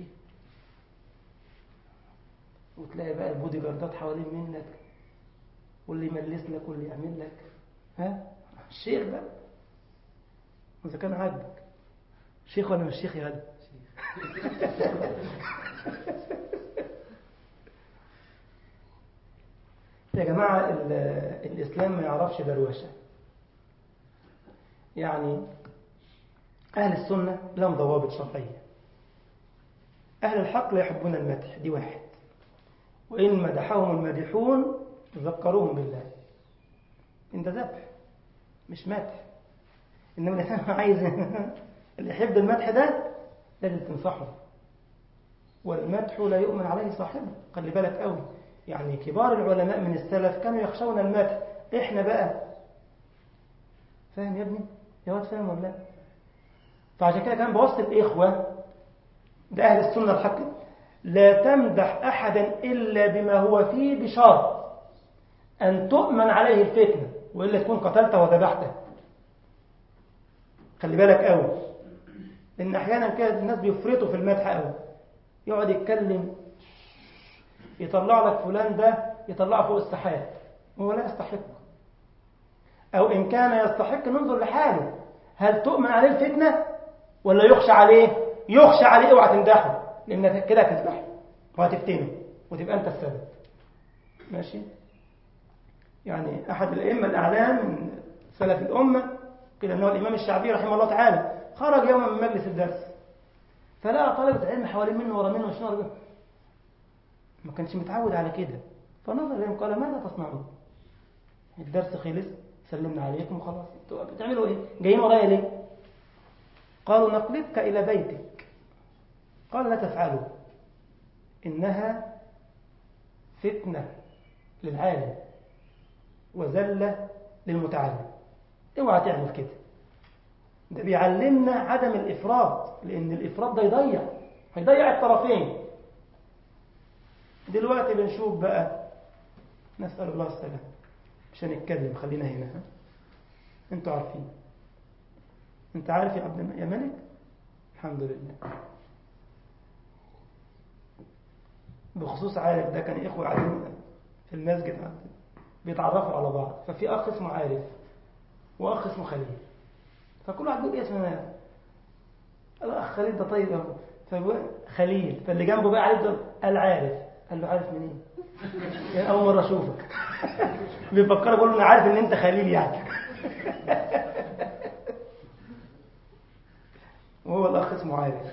وتلاقي بقى البودي جاردات حوالين منك واللي يملس لك واللي يعمل لك ها الشيخ بقى إذا كان عاجبك شيخ ولا مش شيخ يا غدا يا جماعة الإسلام ما يعرفش دروشة يعني أهل السنة لهم ضوابط شرعية أهل الحق لا يحبون المدح دي واحد وإن مدحهم المادحون ذكروهم بالله إن ده ذبح مش مدح إنما الإنسان عايز اللي يحب المدح ده لازم تنصحه والمدح لا يؤمن عليه صاحبه خلي بالك قوي يعني كبار العلماء من السلف كانوا يخشون المدح احنا بقى فاهم يا ابني يا واد فاهم ولا لا فعشان كده كان بوصف الإخوة ده أهل السنة الحق لا تمدح أحدا إلا بما هو فيه بشرط أن تؤمن عليه الفتنة وإلا تكون قتلته وذبحته خلي بالك قوي لأن أحيانا كده الناس بيفرطوا في المدح قوي يقعد يتكلم يطلع لك فلان ده يطلعه فوق السحاب وهو لا يستحق أو إن كان يستحق ننظر لحاله هل تؤمن عليه الفتنة ولا يخشى عليه يخشى عليه اوعى تمدحه لأن كده هتذبحه وهتفتنه وتبقى أنت السبب ماشي يعني أحد الأئمة الأعلام من سلف الأمة قيل أنه الإمام الشعبي رحمه الله تعالى خرج يوما من مجلس الدرس فلقى طلبة علم حوالين منه ورا منه وشنو ورا ما كانش متعود على كده فنظر إليهم قال ماذا تصنعون الدرس خلص سلمنا عليكم وخلاص انتوا بتعملوا ايه جايين ورايا ليه قالوا نقلبك إلى بيتك قال لا تفعلوا إنها فتنة للعالم وذلة للمتعلم اوعى تعمل كده ده بيعلمنا عدم الإفراط لأن الإفراط ده يضيع هيضيع الطرفين دلوقتي بنشوف بقى نسأل الله السلام مش هنتكلم خلينا هنا ها؟ انتوا عارفين انت عارف يا عبد يا ملك الحمد لله بخصوص عارف ده كان اخوه قاعدين في المسجد عندنا بيتعرفوا على بعض ففي اخ اسمه عارف واخ اسمه خليل فكل واحد بيقول ايه اسمه الاخ خليل ده طيب اهو فبيقول خليل فاللي جنبه بقى عارف ده قال عارف قال له عارف منين يعني اول مره اشوفك بيفكر بيقول له انا عارف ان انت خليل يعني وهو الاخ اسمه عارف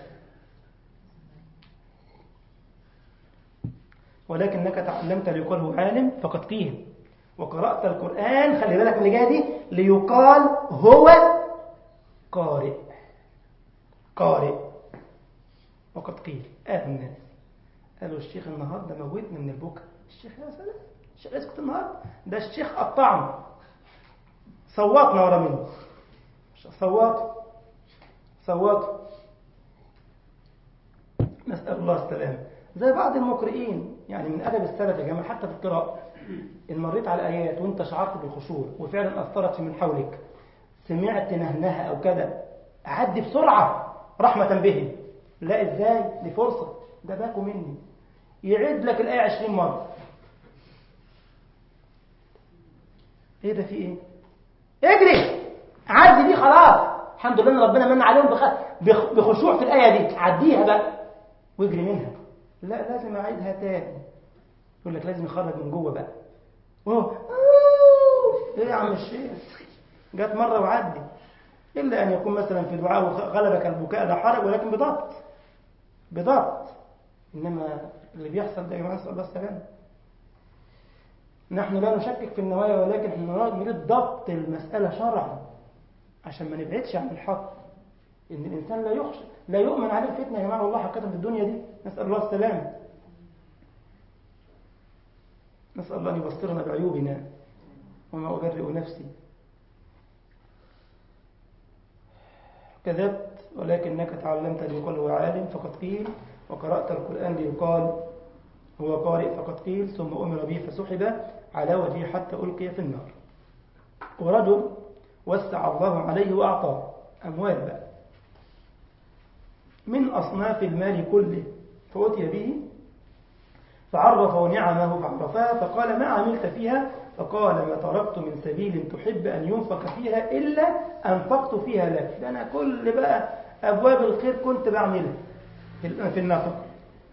ولكنك تعلمت ليقال هو عالم فقد قيل وقرأت القرآن خلي بالك من الجهة دي ليقال هو قارئ قارئ وقد قيل قال الناس قالوا الشيخ النهارده موتنا من البكا الشيخ يا سلام الشيخ اسكت النهارده ده الشيخ قطعنا صوتنا ورا منه صوتوا صوتوا نسأل الله السلامة زي بعض المقرئين يعني من أدب السلف يا جماعة حتى في القراءة إن مريت على آيات وأنت شعرت بالخشوع وفعلا أثرت في من حولك سمعت نهنها أو كذا عدي بسرعة رحمة بهم لا إزاي دي فرصة ده باكو مني يعيد لك الآية عشرين مرة إيه ده في إيه اجري عدي دي خلاص الحمد لله ان ربنا من عليهم بخشوع في الآية دي عديها بقى واجري منها لا لازم أعيدها تاني يقول لك لازم يخرج من جوه بقى اوه ايه يا عم الشيخ جت مرة وعدي إلا أن يكون مثلا في دعاء غلبك البكاء لا حرج ولكن بضبط بضبط إنما اللي بيحصل ده يا جماعة نسأل الله السلامة نحن لا نشكك في النوايا ولكن احنا نريد ضبط المسألة شرعا عشان ما نبعدش عن الحق إن الإنسان لا يخشى لا يؤمن عليه الفتنة يا جماعة والله حقيقة في الدنيا دي نسأل الله السلامة نسأل الله أن يبصرنا بعيوبنا وما أبرئ نفسي كذبت ولكنك تعلمت ليقال هو عالم فقد قيل وقرأت القرآن ليقال هو قارئ فقد قيل ثم أمر به فسحب على وجهه حتى ألقي في النار ورجل وسع الله عليه وأعطاه أموال بقى من أصناف المال كله فأتي به فعرفه نعمه فعرفها فقال ما عملت فيها فقال ما تركت من سبيل تحب أن ينفق فيها إلا أنفقت فيها لك ده أنا كل بقى أبواب الخير كنت بعملها في النفق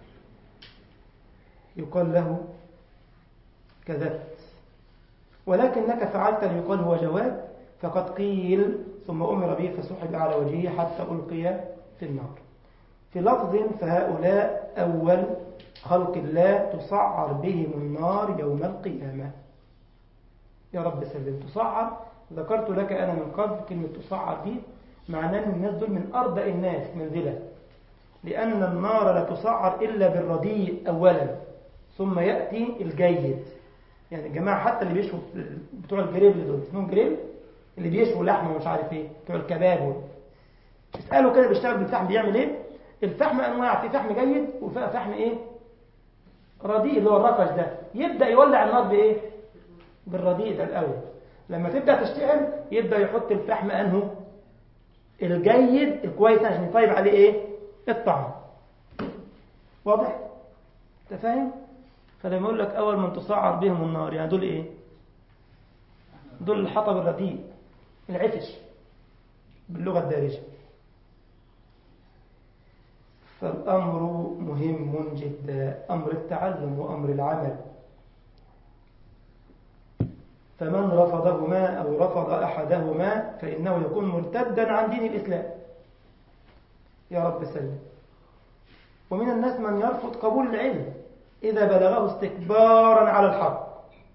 يقال له كذبت ولكنك فعلت ليقال هو جواب فقد قيل ثم أمر به فسحب على وجهه حتى ألقي في النار في لفظ فهؤلاء أول خلق الله تسعر بهم النار يوم القيامة يا رب سلم تسعر ذكرت لك أنا من قبل كلمة تسعر دي معناه أن الناس دول من أرضى الناس منزلة لأن النار لا تسعر إلا بالرديء أولا ثم يأتي الجيد يعني الجماعة حتى اللي بيشوا بتوع الجريل دول اسمهم جريل اللي بيشوا لحمة ومش عارف ايه بتوع الكباب اسألوا كده بيشتغل بالفحم بيعمل ايه الفحم أنواع في فحم جيد وفي فحم ايه رديء اللي هو الرفش ده يبدأ يولع النار بإيه بالرديء ده الأول لما تبدأ تشتعل يبدأ يحط الفحم أنه الجيد الكويس عشان يطيب عليه إيه الطعم واضح انت فاهم فلما يقول لك أول من تصعر بهم النار يعني دول إيه دول الحطب الرديء العفش باللغة الدارجة فالأمر مهم جدا أمر التعلم وأمر العمل فمن رفضهما أو رفض أحدهما فإنه يكون مرتدا عن دين الإسلام يا رب سلم ومن الناس من يرفض قبول العلم إذا بلغه استكبارا على الحق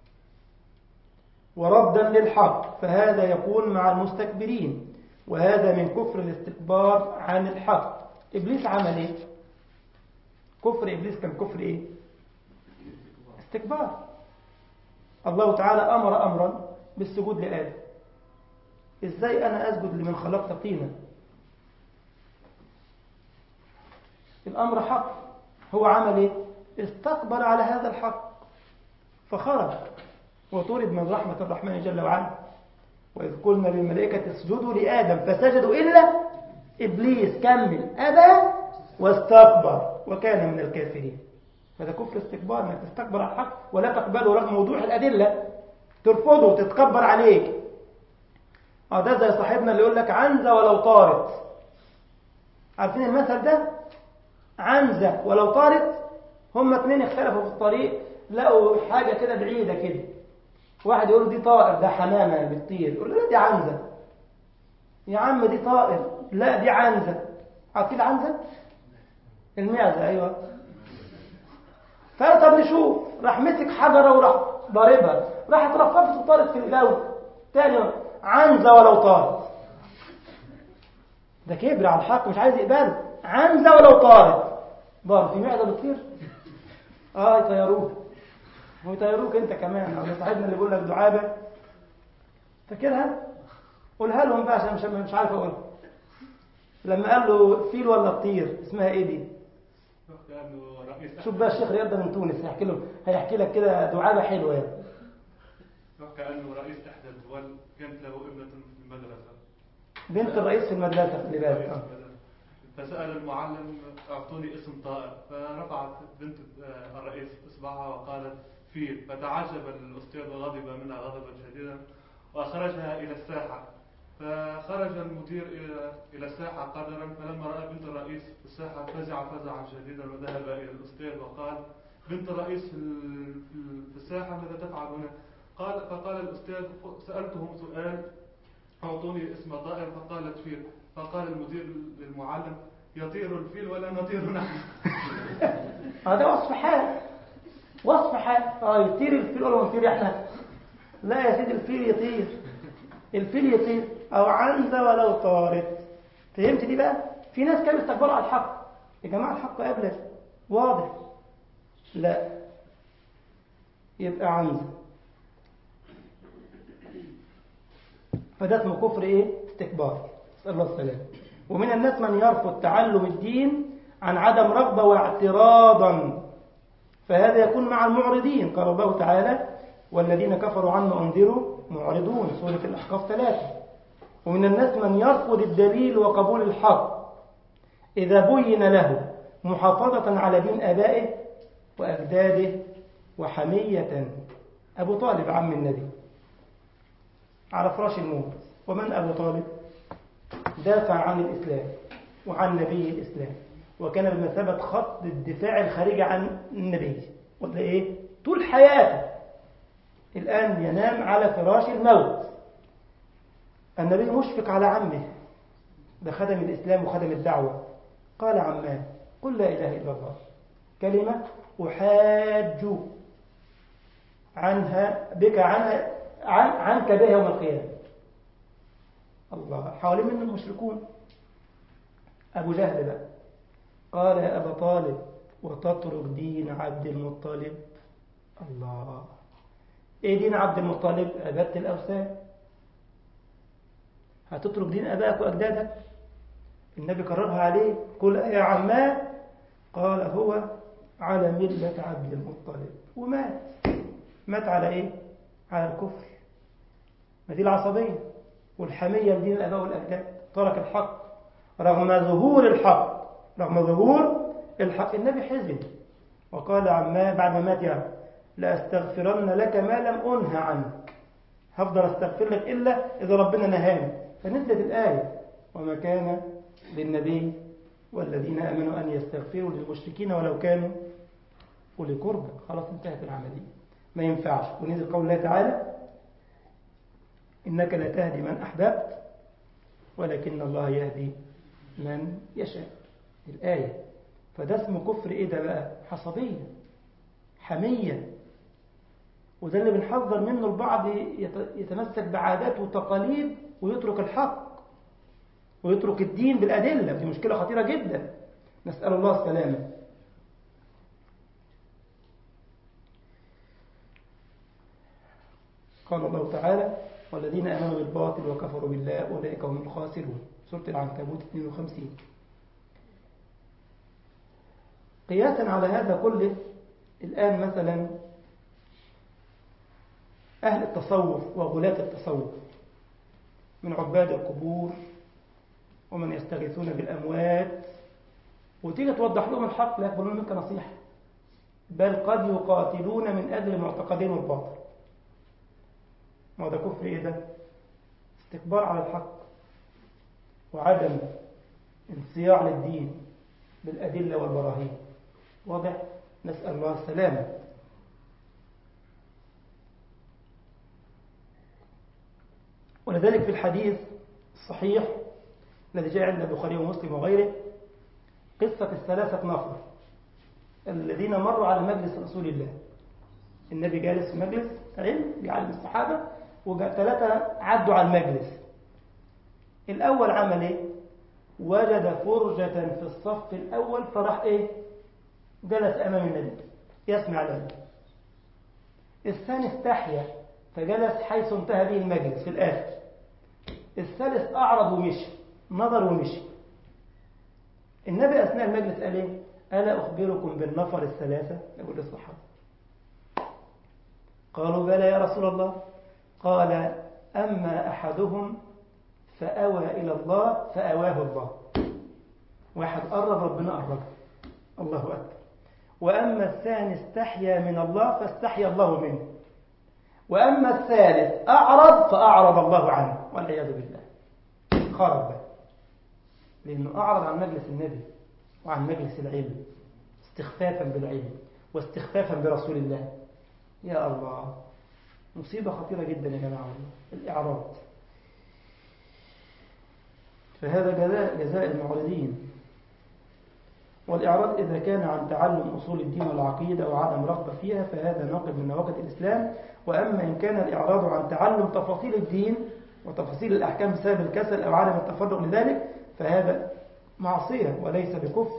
وردا للحق فهذا يكون مع المستكبرين وهذا من كفر الاستكبار عن الحق إبليس عمل إيه؟ كفر إبليس كان كفر إيه؟ استكبار الله تعالى أمر أمرا بالسجود لآدم إزاي أنا أسجد لمن خلقت طينا الأمر حق هو عمل إيه؟ استقبل على هذا الحق فخرج وطرد من رحمة الرحمن جل وعلا وإذ قلنا للملائكة اسجدوا لآدم فسجدوا إلا إبليس كمل أبى واستكبر وكان من الكافرين هذا كفر استكبار انك تستكبر على الحق ولا تقبله رغم وضوح الأدلة ترفضه وتتكبر عليك اه ده زي صاحبنا اللي يقول لك عنزة ولو طارت عارفين المثل ده عنزة ولو طارت هما اتنين اختلفوا في الطريق لقوا حاجة كده بعيدة كده واحد يقول له دي طائر ده حمامة بتطير يقول له لا دي عنزة يا عم دي طائر لا دي عنزة عارفين عنزة المعزة أيوة فقال طب نشوف راح مسك حجرة وراح ضاربها راحت رفرفت وطارت في الجو تاني عنزة ولو طارت ده كبر على الحق مش عايز يقبله عنزة ولو طارت ضارب في معزة بتطير اه يطيروه ويطيروك انت كمان او صاحبنا اللي بيقول لك دعابة فاكرها قولها لهم بقى عشان مش, مش عارف اقولها لما قال له فيل ولا تطير اسمها ايه دي شوف بقى الشيخ رياض ده من تونس هيحكي له هيحكي لك كده دعابة حلوة يعني كأنه رئيس إحدى الدول كانت له ابنة في المدرسة بنت الرئيس في المدرسة خلي بالك رئيس آه. المدرسة. فسأل المعلم أعطوني اسم طائر فرفعت بنت الرئيس إصبعها وقالت فيل فتعجب الأستاذ وغضب منها غضبا شديدا وأخرجها إلى الساحة فخرج المدير إلى إلى الساحة قدرا فلما رأى بنت الرئيس في الساحة فزع فزعا شديدا وذهب إلى الأستاذ وقال بنت الرئيس في ال- في ال- في الساحة ماذا تفعل هنا؟ قال فقال الأستاذ سألتهم سؤال أعطوني اسم طائر فقالت فيل فقال المدير للمعلم يطير الفيل ولا نطير نحن هذا وصف حال وصف حال اه يطير الفيل ولا ما يطير احنا لا يا سيدي الفيل يطير الفيل يطير او عنزة ولو طارت فهمت دي بقى في ناس كانوا يستكبروا على الحق يا جماعة الحق أبلغ واضح لا يبقى عنزة فده اسمه كفر ايه استكبار نسأل الله السلامة ومن الناس من يرفض تعلم الدين عن عدم رغبة واعتراضا فهذا يكون مع المعرضين قال الله تعالى والذين كفروا عما أنذروا معرضون سورة الأحقاف ثلاثة ومن الناس من يرفض الدليل وقبول الحق إذا بين له محافظة على دين آبائه وأجداده وحمية أبو طالب عم النبي على فراش الموت ومن أبو طالب دافع عن الإسلام وعن نبي الإسلام وكان بمثابة خط الدفاع الخارجي عن النبي ولا إيه؟ طول حياته الآن ينام على فراش الموت النبي مشفق على عمه ده خدم الإسلام وخدم الدعوة قال عماه قل لا إله إلا الله كلمة أحاج عنها بك عنها عن عنك بها يوم القيامة الله حوالي منه المشركون أبو جهل بقى قال يا أبا طالب وتترك دين عبد المطلب الله إيه دين عبد المطلب عبادة الأوثان هتترك دين أبائك وأجدادك النبي كررها عليه قل يا عماه قال هو على ملة عبد المطلب ومات مات على إيه على الكفر ما دي العصبية والحمية لدين الآباء والأجداد ترك الحق رغم ظهور الحق رغم ظهور الحق النبي حزن وقال عما بعد ما مات يعني لأستغفرن لك ما لم أنهى عنك هفضل أستغفر لك إلا إذا ربنا نهاني فنزلت الآية وما كان للنبي والذين آمنوا أن يستغفروا للمشركين ولو كانوا أولي قربى خلاص انتهت العملية ما ينفعش ونزل قول الله تعالى إنك لا تهدي من أحببت ولكن الله يهدي من يشاء الآية فده اسمه كفر ايه ده بقى حصبية حمية وده اللي بنحذر منه البعض يتمسك بعادات وتقاليد ويترك الحق ويترك الدين بالأدلة دي مشكلة خطيرة جدا نسأل الله السلامة قال الله تعالى والذين آمنوا بالباطل وكفروا بالله أولئك هم الخاسرون سورة العنكبوت 52 قياسا على هذا كله الآن مثلا أهل التصوف وغلاة التصوف من عباد القبور ومن يستغيثون بالأموات وتيجي توضح لهم الحق لا يقبلون منك نصيحة بل قد يقاتلون من أجل معتقدهم الباطل ما ده كفر إيه ده استكبار على الحق وعدم انصياع للدين بالأدلة والبراهين واضح نسأل الله السلامة ولذلك في الحديث الصحيح الذي جاء عند البخاري ومسلم وغيره قصة الثلاثة نفر الذين مروا على مجلس رسول الله النبي جالس في مجلس علم بيعلم الصحابة وثلاثة عدوا على المجلس الأول عمل إيه؟ وجد فرجة في الصف الأول فراح إيه؟ جلس أمام النبي يسمع العلم الثاني استحيا فجلس حيث انتهى به المجلس في الآخر الثالث أعرض ومشي نظر ومشي النبي أثناء المجلس قال إيه؟ ألا أخبركم بالنفر الثلاثة يقول للصحابة قالوا بلى يا رسول الله قال أما أحدهم فأوى إلى الله فأواه الله واحد قرب ربنا قربه الله أكبر وأما الثاني استحيا من الله فاستحيا الله منه وأما الثالث أعرض فأعرض الله عنه والعياذ بالله خرب بقى لأنه أعرض عن مجلس النبي وعن مجلس العلم استخفافا بالعلم واستخفافا برسول الله يا الله مصيبة خطيرة جدا يا جماعة الإعراض فهذا جزاء, جزاء المعرضين والإعراض إذا كان عن تعلم أصول الدين والعقيدة وعدم رغبة فيها فهذا ناقض من نواقض الإسلام وأما إن كان الإعراض عن تعلم تفاصيل الدين وتفاصيل الأحكام بسبب الكسل أو عدم التفرغ لذلك فهذا معصية وليس بكفر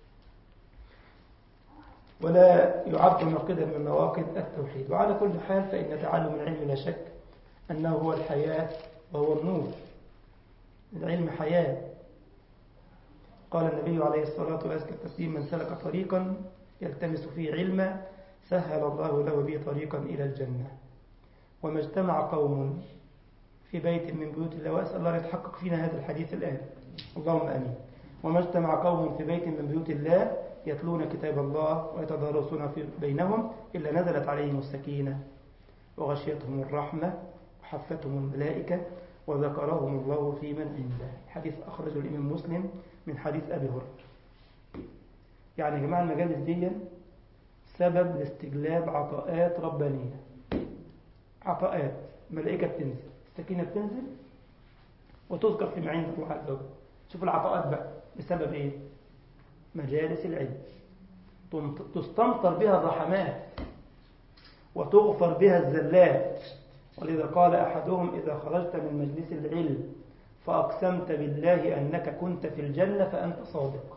ولا يعد ناقضا من نواقض التوحيد وعلى كل حال فإن تعلم العلم لا شك أنه هو الحياة وهو النور العلم حياة قال النبي عليه الصلاة والسلام التسليم من سلك طريقا يلتمس فيه علما سهل الله له به طريقا إلى الجنة وما اجتمع قوم في بيت من بيوت الله وأسأل الله يتحقق فينا هذا الحديث الآن اللهم أمين وما اجتمع قوم في بيت من بيوت الله يتلون كتاب الله ويتدارسون في بينهم إلا نزلت عليهم السكينة وغشيتهم الرحمة وحفتهم الملائكة وذكرهم الله في من عنده حديث أخرجه الإمام مسلم من حديث أبي هريرة يعني يا جماعة المجالس دي سبب لاستجلاب عطاءات ربانية عطاءات ملائكة بتنزل السكينة بتنزل وتذكر فيما عند الله عز وجل شوف العطاءات بقى بسبب ايه مجالس العلم تستمطر بها الرحمات وتغفر بها الزلات ولذا قال أحدهم إذا خرجت من مجلس العلم فأقسمت بالله أنك كنت في الجنة فأنت صادق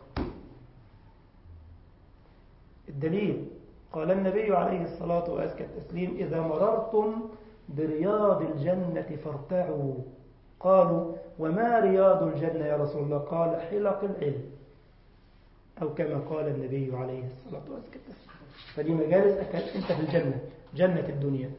الدليل قال النبي عليه الصلاة وأزكى التسليم إذا مررتم برياض الجنة فارتعوا قالوا وما رياض الجنة يا رسول الله قال حلق العلم أو كما قال النبي عليه الصلاة والسلام فدي مجالس أنت في الجنة جنة الدنيا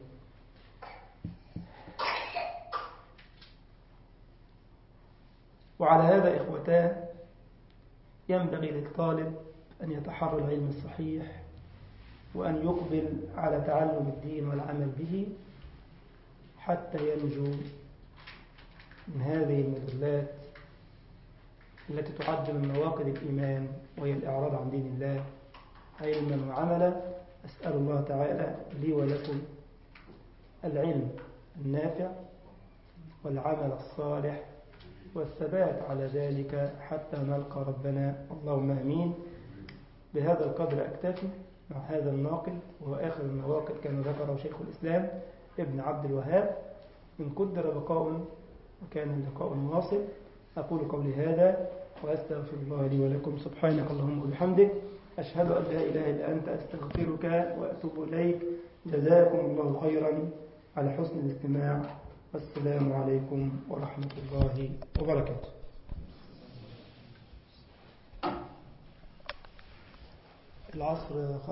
وعلى هذا إخوتاه ينبغي للطالب أن يتحرى العلم الصحيح وأن يقبل على تعلم الدين والعمل به حتى ينجو من هذه المذلات التي تعد من نواقض الإيمان وهي الإعراض عن دين الله علما وعملا أسأل الله تعالى لي ولكم العلم النافع والعمل الصالح والثبات على ذلك حتى نلقى ربنا اللهم أمين بهذا القدر أكتفي مع هذا الناقل وهو آخر النواقل كما ذكره شيخ الإسلام ابن عبد الوهاب إن قدر بقاء وكان اللقاء واصل أقول قولي هذا وأستغفر الله لي ولكم سبحانك اللهم وبحمدك أشهد أن لا إله إلا أنت أستغفرك وأتوب إليك جزاكم الله خيرا على حسن الاستماع والسلام عليكم ورحمة الله وبركاته العصر